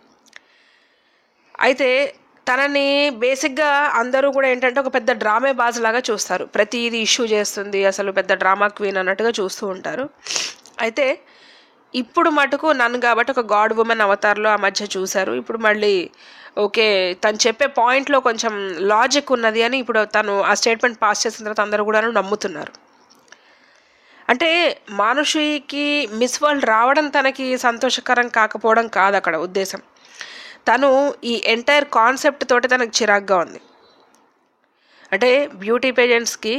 అయితే తనని బేసిక్గా అందరూ కూడా ఏంటంటే ఒక పెద్ద డ్రామే బాజ్ లాగా చూస్తారు ప్రతిదీ ఇష్యూ చేస్తుంది అసలు పెద్ద డ్రామా క్వీన్ అన్నట్టుగా చూస్తూ ఉంటారు అయితే ఇప్పుడు మటుకు నన్ను కాబట్టి ఒక గాడ్ ఉమెన్ అవతార్లో ఆ మధ్య చూశారు ఇప్పుడు మళ్ళీ ఓకే తను చెప్పే పాయింట్లో కొంచెం లాజిక్ ఉన్నది అని ఇప్పుడు తను ఆ స్టేట్మెంట్ పాస్ చేసిన తర్వాత అందరూ కూడా నమ్ముతున్నారు అంటే మానుషికి మిస్ వరల్డ్ రావడం తనకి సంతోషకరం కాకపోవడం కాదు అక్కడ ఉద్దేశం తను ఈ ఎంటైర్ కాన్సెప్ట్ తోటి తనకు చిరాగ్గా ఉంది అంటే బ్యూటీ పేజెంట్స్కి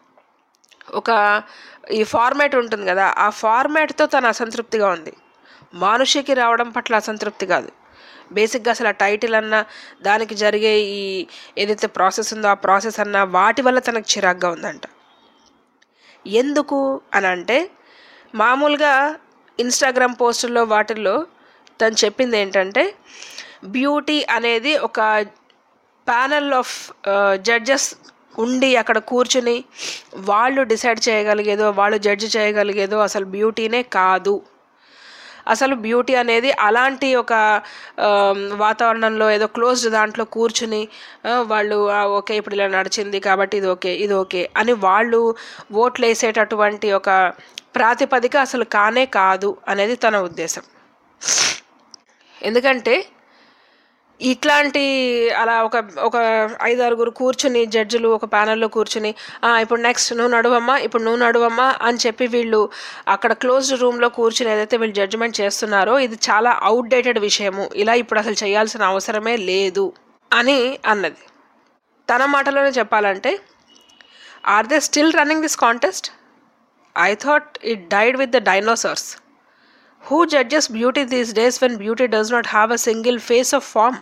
ఒక ఈ ఫార్మాట్ ఉంటుంది కదా ఆ ఫార్మాట్తో తను అసంతృప్తిగా ఉంది మానుషికి రావడం పట్ల అసంతృప్తి కాదు బేసిక్గా అసలు ఆ టైటిల్ అన్నా దానికి జరిగే ఈ ఏదైతే ప్రాసెస్ ఉందో ఆ ప్రాసెస్ అన్నా వాటి వల్ల తనకు చిరాగ్గా ఉందంట ఎందుకు అని అంటే మామూలుగా ఇన్స్టాగ్రామ్ పోస్టుల్లో వాటిల్లో తను చెప్పింది ఏంటంటే బ్యూటీ అనేది ఒక ప్యానల్ ఆఫ్ జడ్జెస్ ఉండి అక్కడ కూర్చుని వాళ్ళు డిసైడ్ చేయగలిగేదో వాళ్ళు జడ్జి చేయగలిగేదో అసలు బ్యూటీనే కాదు అసలు బ్యూటీ అనేది అలాంటి ఒక ఆ, వాతావరణంలో ఏదో క్లోజ్డ్ దాంట్లో కూర్చుని ఆ, వాళ్ళు "ఆ, ఓకే ఇప్పుడు ఇలా నడిచింది కాబట్టి ఇది ఓకే ఇది ఓకే అని వాళ్ళు ఓట్లు వేసేటటువంటి ఒక ప్రాతిపదిక అసలు కానే కాదు అనేది తన ఉద్దేశం ఎందుకంటే ఇట్లాంటి అలా ఒక ఒక ఐదారుగురు కూర్చుని జడ్జిలు ఒక ప్యానల్లో కూర్చుని "ఆ, ఇప్పుడు నెక్స్ట్ నువ్వు నడువమ్మా ఇప్పుడు నువ్వు నడువమ్మా అని చెప్పి వీళ్ళు అక్కడ క్లోజ్డ్ రూమ్లో కూర్చుని ఏదైతే వీళ్ళు జడ్జిమెంట్ చేస్తున్నారో ఇది చాలా అవుట్డేటెడ్ విషయము ఇలా ఇప్పుడు అసలు చేయాల్సిన అవసరమే లేదు అని అన్నది తన మాటలోనే చెప్పాలంటే are they still running this contest I thought it died with the dinosaurs who judges beauty these days when beauty does not have a single face of form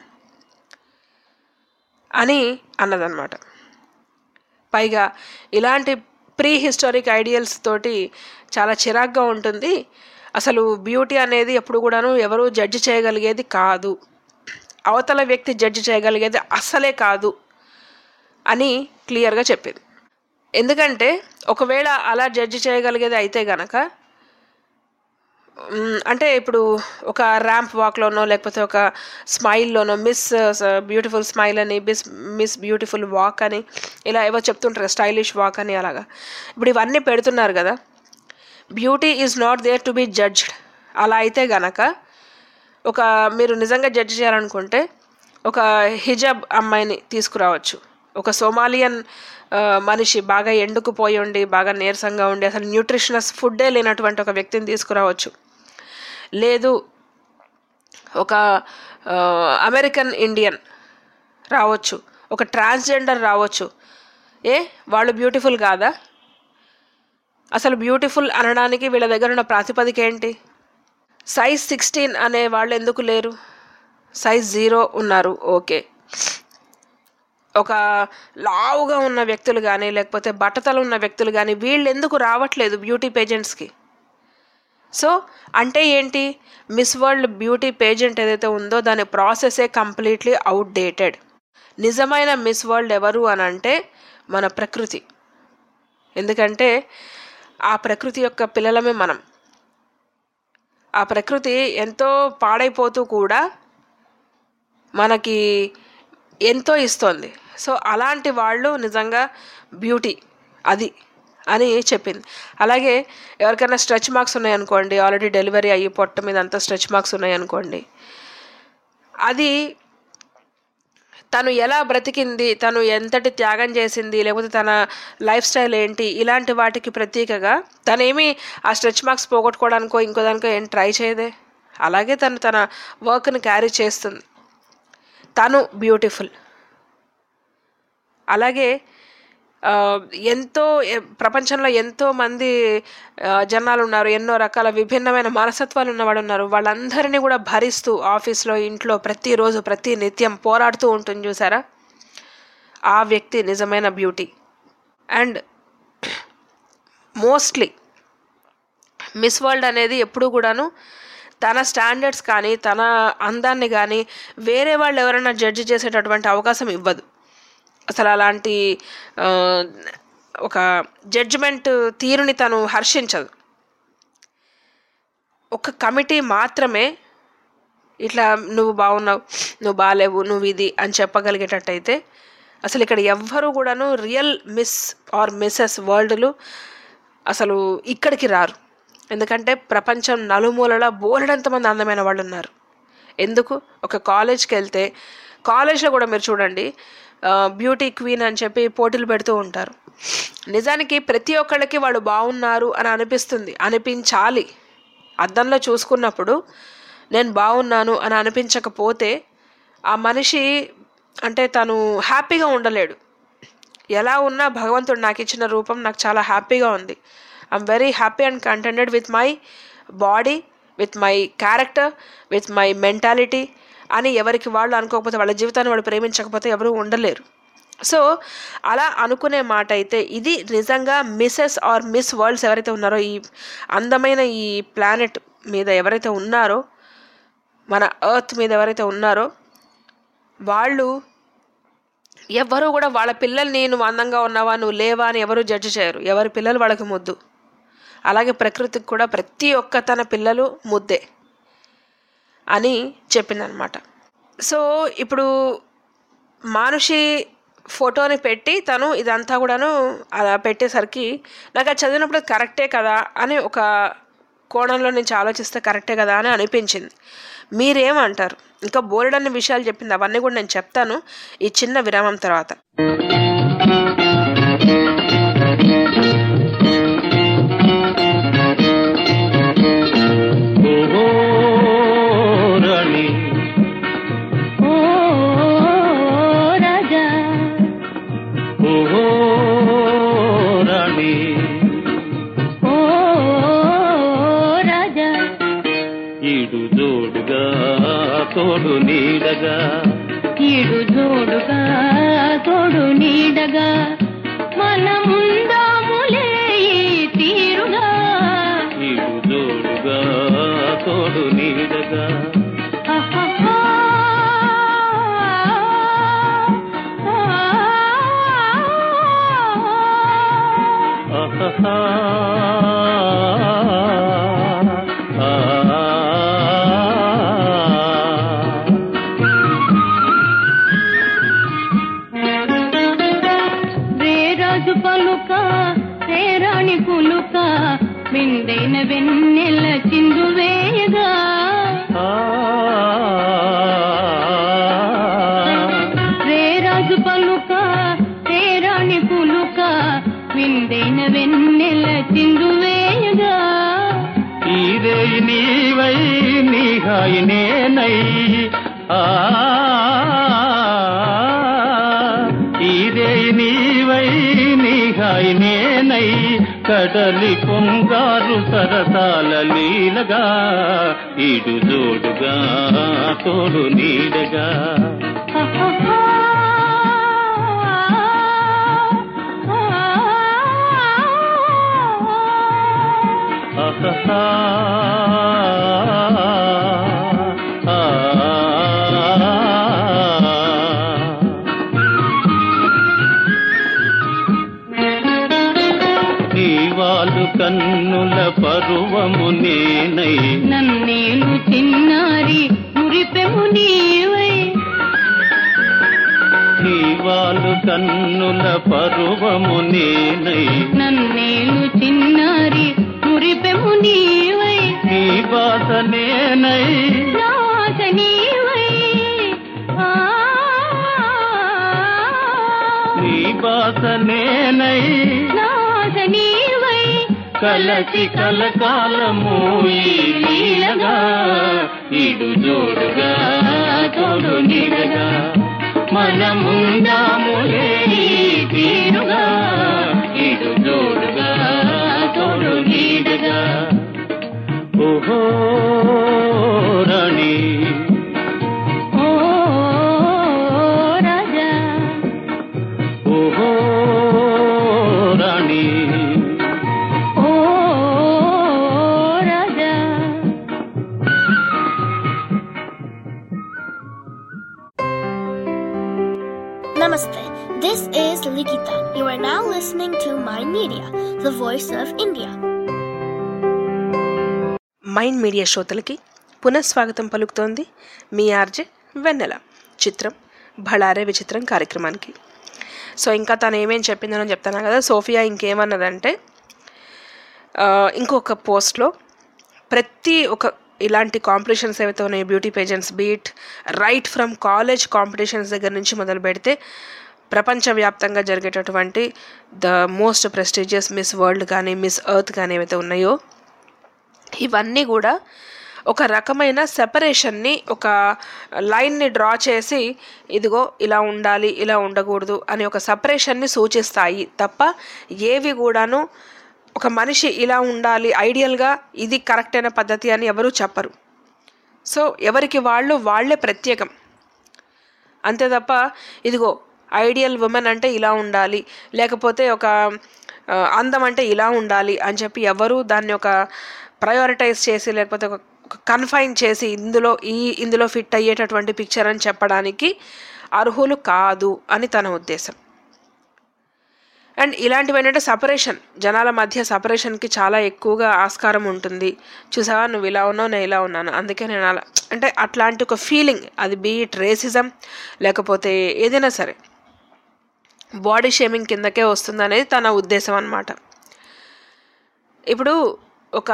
అని అన్నదన్నమాట పైగా ఇలాంటి ప్రీ హిస్టారిక్ ఐడియల్స్ తోటి చాలా చిరాగ్గా ఉంటుంది అసలు beauty అనేది ఎప్పుడు కూడాను ఎవరు జడ్జి చేయగలిగేది కాదు అవతల వ్యక్తి జడ్జి చేయగలిగేది అసలే కాదు అని క్లియర్గా చెప్పింది ఎందుకంటే ఒకవేళ అలా జడ్జి చేయగలిగేది అయితే గనక మ్, అంటే ఇప్పుడు ఒక ర్యాంప్ వాక్లోనో లేకపోతే ఒక స్మైల్లోనో మిస్ బ్యూటిఫుల్ స్మైల్ అని మిస్ మిస్ బ్యూటిఫుల్ వాక్ అని ఇలా ఏవో చెప్తుంటారు స్టైలిష్ వాక్ అని అలాగా ఇప్పుడు ఇవన్నీ పెడుతున్నారు కదా beauty is not there to be judged అలా అయితే గనక ఒక మీరు నిజంగా జడ్జ్ చేయాలనుకుంటే ఒక హిజాబ్ అమ్మాయిని తీసుకురావచ్చు ఒక సోమాలియన్ ఆ, మనిషి బాగా ఎండుకుపోయి ఉండి బాగా నీరసంగా ఉండి అసలు న్యూట్రిషనస్ ఫుడ్డే లేనటువంటి ఒక వ్యక్తిని తీసుకురావచ్చు లేదు ఒక ఆ, అమెరికన్ ఇండియన్ రావచ్చు ఒక ట్రాన్స్జెండర్ రావచ్చు ఏ వాళ్ళు బ్యూటిఫుల్ కాదా అసలు బ్యూటిఫుల్ అనడానికి వీళ్ళ దగ్గర ఉన్న ప్రాతిపదిక ఏంటి సైజ్ సిక్స్టీన్ అనే వాళ్ళు ఎందుకు లేరు సైజ్ జీరో ఉన్నారు ఓకే ఒక లావుగా ఉన్న వ్యక్తులు కానీ లేకపోతే బట్టతలు ఉన్న వ్యక్తులు కానీ వీళ్ళు ఎందుకు రావట్లేదు బ్యూటీ పేజెంట్స్కి సో అంటే ఏంటి మిస్ వరల్డ్ బ్యూటీ పేజెంట్ ఏదైతే ఉందో దాని ప్రాసెసే కంప్లీట్లీ అవుట్డేటెడ్ నిజమైన మిస్ వరల్డ్ ఎవరు అని అంటే మన ప్రకృతి ఎందుకంటే ఆ ప్రకృతి యొక్క పిల్లలమే మనం ఆ ప్రకృతి ఎంతో పాడైపోతూ కూడా మనకి ఎంతో ఇస్తోంది సో అలాంటి వాళ్ళు నిజంగా బ్యూటీ అది అని చెప్పింది అలాగే ఎవరికైనా స్ట్రెచ్ మార్క్స్ ఉన్నాయనుకోండి ఆల్రెడీ డెలివరీ అయ్యి పొట్ట మీద అంతా స్ట్రెచ్ మార్క్స్ ఉన్నాయనుకోండి అది తను ఎలా బ్రతికింది తను ఎంతటి త్యాగం చేసింది లేకపోతే తన లైఫ్ స్టైల్ ఏంటి ఇలాంటి వాటికి ప్రతీకగా తనేమి ఆ స్ట్రెచ్ మార్క్స్ పోగొట్టుకోవడానికో ఇంకో దానికో ఏం ట్రై చేయదే అలాగే తను తన వర్క్ని క్యారీ చేస్తుంది తను బ్యూటిఫుల్ అలాగే ఆ, ఎంతో ఎ- ప్రపంచంలో ఎంతో మంది ఆ, జనాలు ఉన్నారు ఎన్నో రకాల విభిన్నమైన మనస్తత్వాలు ఉన్నవాడు ఉన్నారు వాళ్ళందరినీ కూడా భరిస్తూ ఆఫీస్లో ఇంట్లో ప్రతిరోజు ప్రతి నిత్యం పోరాడుతూ ఉంటుంది చూసారా ఆ వ్యక్తి నిజమైన beauty and mostly Miss World అనేది ఎప్పుడు కూడాను తన స్టాండర్డ్స్ కానీ తన అందాన్ని కానీ వేరే వాళ్ళు ఎవరైనా జడ్జి చేసేటటువంటి అవకాశం ఇవ్వదు అసలు అలాంటి ఆ, ఒక జడ్జిమెంట్ తీరుని తను హర్షించదు ఒక కమిటీ మాత్రమే ఇట్లా నువ్వు బాగున్నావు నువ్వు బాగాలేవు నువ్వు ఇది అని చెప్పగలిగేటట్టయితే అసలు ఇక్కడ ఎవ్వరూ కూడాను రియల్ మిస్ ఆర్ మిస్సెస్ వరల్డ్లు అసలు ఇక్కడికి రారు ఎందుకంటే ప్రపంచం నలుమూలలా బోలెడంతమంది అందమైన వాళ్ళు ఉన్నారు ఎందుకు ఒక కాలేజ్కి వెళ్తే కాలేజ్లో కూడా మీరు చూడండి ఆ, బ్యూటీ క్వీన్ అని చెప్పి పోటీలు పెడుతూ ఉంటారు నిజానికి ప్రతి ఒక్కళ్ళకి వాళ్ళు బాగున్నారు అని అనిపిస్తుంది అనిపించాలి అద్దంలో చూసుకున్నప్పుడు నేను బాగున్నాను అని అనిపించకపోతే ఆ మనిషి అంటే తను హ్యాపీగా ఉండలేడు ఎలా ఉన్నా భగవంతుడు నాకు ఇచ్చిన రూపం నాకు చాలా హ్యాపీగా ఉంది I'm very happy and contented with my body with my character with my mentality అని ఎవరికి వాళ్ళు అనుకోకపోతే వాళ్ళ జీవితాన్ని వాళ్ళు ప్రేమించకపోతే ఎవరు ఉండలేరు సో అలా అనుకునే మాట అయితే ఇది నిజంగా మిస్సెస్ ఆర్ మిస్ వరల్డ్స్ ఎవరైతే ఉన్నారో ఈ అందమైన ఈ ప్లానెట్ మీద ఎవరైతే ఉన్నారో మన ఎర్త్ మీద ఎవరైతే ఉన్నారో వాళ్ళు ఎవ్వరూ కూడా వాళ్ళ పిల్లల్ని నువ్వు అందంగా ఉన్నావా నువ్వు లేవా అని ఎవరు జడ్జి చేయరు ఎవరి పిల్లలు వాళ్ళకి ముద్దు అలాగే ప్రకృతికి కూడా ప్రతి ఒక్క తన పిల్లలు ముద్దే అని చెప్పిందనమాట సో ఇప్పుడు మానుషి ఫోటోని పెట్టి తను ఇదంతా కూడాను అలా పెట్టేసరికి నాకు అది చదివినప్పుడు అది కరెక్టే కదా అని ఒక కోణంలో నుంచి ఆలోచిస్తే కరెక్టే కదా అని అనిపించింది మీరేమంటారు ఇంకా బోలెడన్ని విషయాలు చెప్పింది అవన్నీ కూడా నేను చెప్తాను ఈ చిన్న విరామం తర్వాత ఓ రాణి ఓ రాజా ఓ రాణి ఓ రాజా ఈడు జోడుగా తోడు నీడగా ఈడు జోడుగా తోడు నీడగా మనముందాములే ఈ తీరుగా ఈడు జోడుగా తోడు నీడగా ఆహాహా. ఆహాహా. ఆ రేరాజు పలుక రేరాణి పులుక మిందైన వెన్నెల చిందు వేయగా రేరాజు పలుక రేరాణి పులుక మిందైన వెన్నెల చిందు వేయగా ఈరే నీవై నీ హాయి నేనై ఆ ఈరే నీవై నీ హాయి నేనై కడలి పొంగారు సరసాల లీలగా ఈడు జోడుగా తోడు నీడగా ఆహా నీవాలు కన్నుల పరువము నేనై నన్నేలు చిన్నారి మురిపెము నీవై నీవాలు కన్నుల పరువము నేనై నన్నేలు చిన్నారి మురిపెము నీవై నీ బాధ నేనై నాశ నీవై ఆ, నీ బాధ నేనై నాశ నీవై కలసి కలకాలము ఈ లీలగా ఇడు జోడుగా తోడు నీడగా మనముందాములే ఈ తీరుగా ఇడు జోడుగా తోడు నీడగా ఓహో రాణి ఓ రాజా ఓహో రాణి ఓ రాజా Namaste. This is Likita. You are now listening to Mind Media, the voice of India. Mind Media శ్రోతలకి పునఃస్వాగతం పలుకుతోంది మీ ఆర్జే వెన్నెల చిత్రం భళారే విచిత్రం కార్యక్రమానికి సో ఇంకా తను ఏమేం చెప్పిందనో చెప్తాను కదా సోఫియా ఇంకేమన్నదంటే ఆ, ఇంకొక పోస్ట్లో ప్రతి ఒక ఇలాంటి కాంపిటీషన్స్ ఏవైతే ఉన్నాయో beauty pageants be it right from college competitions దగ్గర నుంచి మొదలు పెడితే ప్రపంచవ్యాప్తంగా జరిగేటటువంటి the most prestigious Miss World కానీ మిస్ ఎర్త్ కానీ ఏవైతే ఉన్నాయో ఇవన్నీ కూడా ఒక రకమైన సెపరేషన్ని ఒక లైన్ని డ్రా చేసి ఇదిగో ఇలా ఉండాలి ఇలా ఉండకూడదు అని ఒక సపరేషన్ని సూచిస్తాయి తప్ప ఏవి కూడాను ఒక మనిషి ఇలా ఉండాలి ఐడియల్గా ఇది కరెక్ట్ అయిన పద్ధతి అని ఎవరూ చెప్పరు సో ఎవరికి వాళ్ళు వాళ్ళే ప్రత్యేకం అంతే తప్ప ఇదిగో ఐడియల్ ఉమెన్ అంటే ఇలా ఉండాలి లేకపోతే ఒక ఆ, అందం అంటే ఇలా ఉండాలి అని చెప్పి ఎవరు దాన్ని ఒక ప్రయారిటైజ్ చేసి లేకపోతే ఒక కన్ఫైన్ చేసి ఇందులో ఈ ఇందులో ఫిట్ అయ్యేటటువంటి పిక్చర్ అని చెప్పడానికి అర్హులు కాదు అని తన ఉద్దేశం అండ్ ఇలాంటివి ఏంటంటే సపరేషన్ జనాల మధ్య సపరేషన్కి చాలా ఎక్కువగా ఆస్కారం ఉంటుంది చూసావా నువ్వు ఇలా ఉన్నావు నేను ఇలా ఉన్నాను అందుకే నేను అలా అంటే అట్లాంటి ఒక ఫీలింగ్ అది బీట్ రేసిజం లేకపోతే ఏదైనా సరే బాడీ షేమింగ్ కిందకే వస్తుంది అనేది తన ఉద్దేశం అన్నమాట ఇప్పుడు ఒక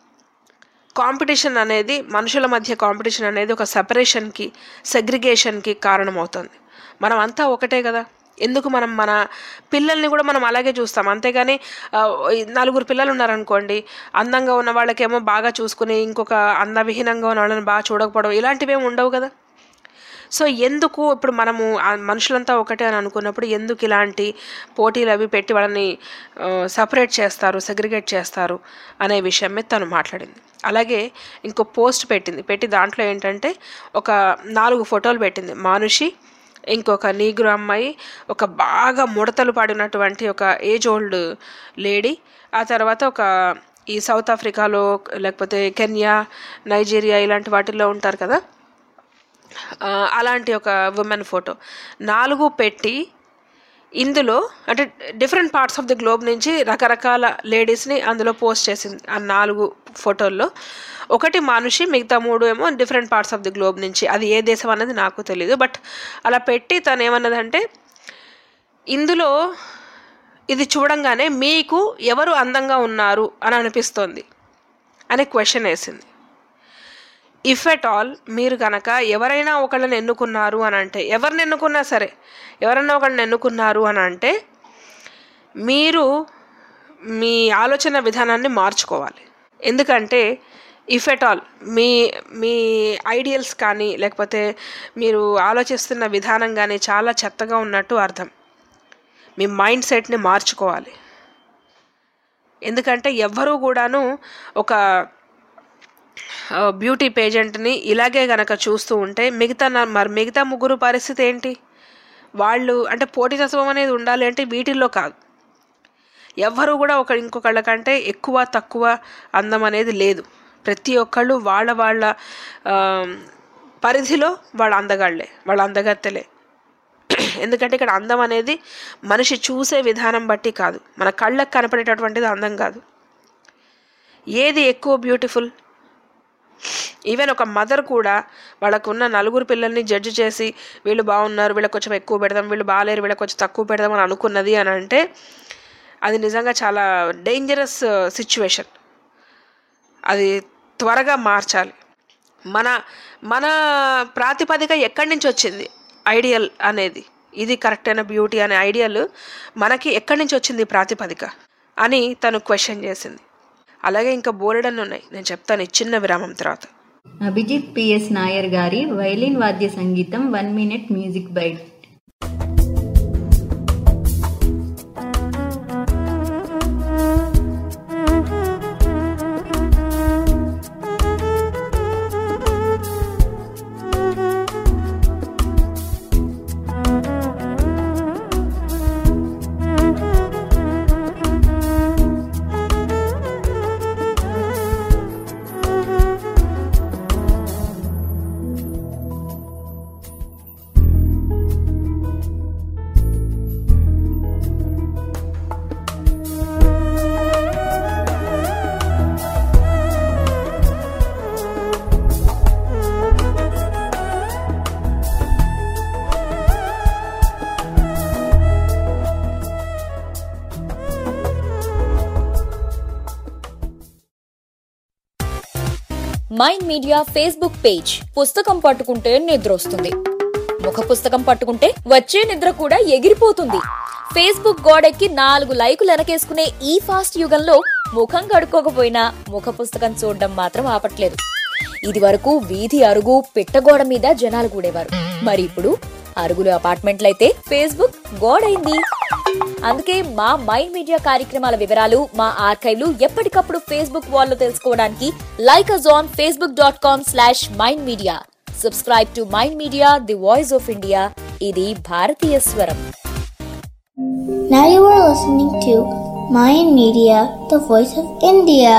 కాంపిటీషన్ అనేది మనుషుల మధ్య కాంపిటీషన్ అనేది ఒక సెపరేషన్కి సెగ్రిగేషన్కి కారణమవుతుంది మనం అంతా ఒకటే కదా ఎందుకు మనం మన పిల్లల్ని కూడా మనం అలాగే చూస్తాం అంతేగాని ఆ, ఈ నలుగురు పిల్లలు ఉన్నారనుకోండి అందంగా ఉన్న వాళ్ళకేమో బాగా చూసుకుని ఇంకొక అందవిహీనంగా ఉన్న వాళ్ళని బాగా చూడకపోవడం ఇలాంటివి ఏమి ఉండవు కదా సో ఎందుకు ఇప్పుడు మనము ఆ మనుషులంతా ఒకటే అని అనుకున్నప్పుడు ఎందుకు ఇలాంటి పోటీలు అవి పెట్టి వాళ్ళని సపరేట్ చేస్తారు సెగ్రిగేట్ చేస్తారు అనే విషయం మీద తను మాట్లాడింది అలాగే ఇంకో పోస్ట్ పెట్టింది పెట్టి దాంట్లో ఏంటంటే ఒక నాలుగు ఫోటోలు పెట్టింది మానుషి ఇంకొక నీగ్రో అమ్మాయి ఒక బాగా ముడతలు పడినటువంటి ఒక ఏజ్ ఓల్డ్ లేడీ ఆ తర్వాత ఒక ఈ సౌత్ ఆఫ్రికాలో లేకపోతే కెన్యా నైజీరియా ఇలాంటి వాటిల్లో ఉంటారు కదా ఆ, అలాంటి ఒక ఉమెన్ ఫోటో నాలుగు పెట్టి ఇందులో అంటే different parts of the globe నుంచి రకరకాల లేడీస్ని అందులో పోస్ట్ చేసింది ఆ నాలుగు ఫోటోల్లో ఒకటి మనిషి మిగతా మూడు ఏమో different parts of the globe నుంచి అది ఏ దేశం అన్నది నాకు తెలియదు బట్ అలా పెట్టి తను ఏమన్నదంటే ఇందులో ఇది చూడంగానే మీకు ఎవరు అందంగా ఉన్నారు అని అనిపిస్తోంది అనే క్వశ్చన్ వేసింది ఇఫ్ ఎట్ ఆల్ మీరు కనుక ఎవరైనా ఒకళ్ళని ఎన్నుకున్నారు అని అంటే ఎవరిని ఎన్నుకున్నా సరే ఎవరైనా ఒకళ్ళని ఎన్నుకున్నారు అని అంటే మీరు మీ ఆలోచన విధానాన్ని మార్చుకోవాలి ఎందుకంటే ఇఫ్ ఎట్ ఆల్ మీ మీ ఐడియల్స్ కానీ లేకపోతే మీరు ఆలోచిస్తున్న విధానం కానీ చాలా చెత్తగా ఉన్నట్టు అర్థం మీ మైండ్ సెట్ని మార్చుకోవాలి ఎందుకంటే ఎవ్వరూ కూడాను ఒక ఆ, బ్యూటీ పేజెంట్ని ఇలాగే గనక చూస్తూ ఉంటే మిగతా నా- మరి మిగతా ముగ్గురు పరిస్థితి ఏంటి వాళ్ళు అంటే పోటీతత్వం అనేది ఉండాలి అంటే వీటిల్లో కాదు ఎవ్వరు కూడా ఒక ఇంకొకళ్ళ కంటే ఎక్కువ తక్కువ అందం అనేది లేదు ప్రతి ఒక్కళ్ళు వాళ్ళ వాళ్ళ ఆ, పరిధిలో వాళ్ళ అందగాళ్ళే వాళ్ళ అందగత్తెలే ఎందుకంటే ఇక్కడ అందం అనేది మనిషి చూసే విధానం బట్టి కాదు మన కళ్ళకు కనపడేటటువంటిది అందం కాదు ఏది ఎక్కువ బ్యూటిఫుల్ ఈవెన్ ఒక మదర్ కూడా వాళ్ళకున్న నలుగురు పిల్లల్ని జడ్జి చేసి వీళ్ళు బాగున్నారు వీళ్ళకి కొంచెం ఎక్కువ పెడదాం వీళ్ళు బాగాలేరు వీళ్ళకి కొంచెం తక్కువ పెడదాం అని అనుకున్నది అని అంటే అది నిజంగా చాలా డేంజరస్ సిచ్యువేషన్ అది త్వరగా మార్చాలి మన మన ప్రాతిపదిక ఎక్కడి నుంచి వచ్చింది ఐడియల్ అనేది ఇది కరెక్ట్ అయిన బ్యూటీ అనే ఐడియల్ మనకి ఎక్కడి నుంచి వచ్చింది ఈ ప్రాతిపదిక అని తను క్వశ్చన్ చేసింది అలాగే ఇంకా బోలెడన్ని ఉన్నాయి నేను చెప్తాను ఈ చిన్న విరామం తర్వాత అభిజిత్ పిఎస్ నాయర్ గారి వైలిన్ వాద్య సంగీతం one minute music bite Mind Media Facebook page పుస్తకం పట్టుకుంటే నిద్ర వస్తుంది ముఖ పుస్తకం పట్టుకుంటే వచ్చే నిద్ర కూడా ఎగిరిపోతుంది ఫేస్బుక్ గోడెక్కి నాలుగు లైకులు వెనకేసుకునే ఈ ఫాస్ట్ యుగంలో ముఖం కడుక్కోకపోయినా ముఖ పుస్తకం చూడడం మాత్రం ఆపట్లేదు ఇది వరకు వీధి అరుగు పిట్టగోడ మీద జనాలు కూడేవారు మరి ఇప్పుడు అరుగులు అపార్ట్మెంట్లయితే ఫేస్బుక్ గోడైంది అందుకే మా మైండ్ మీడియా కార్యక్రమాల వివరాలు మా ఆర్కైవ్లు ఎప్పటికప్పుడు ఫేస్బుక్ వాల్లో తెలుసుకోవడానికి like us on Facebook dot com slash Mind Media subscribe to Mind Media the voice of India ఇది భారతీయ స్వరం Now you are listening to Mayan Media, the voice of India.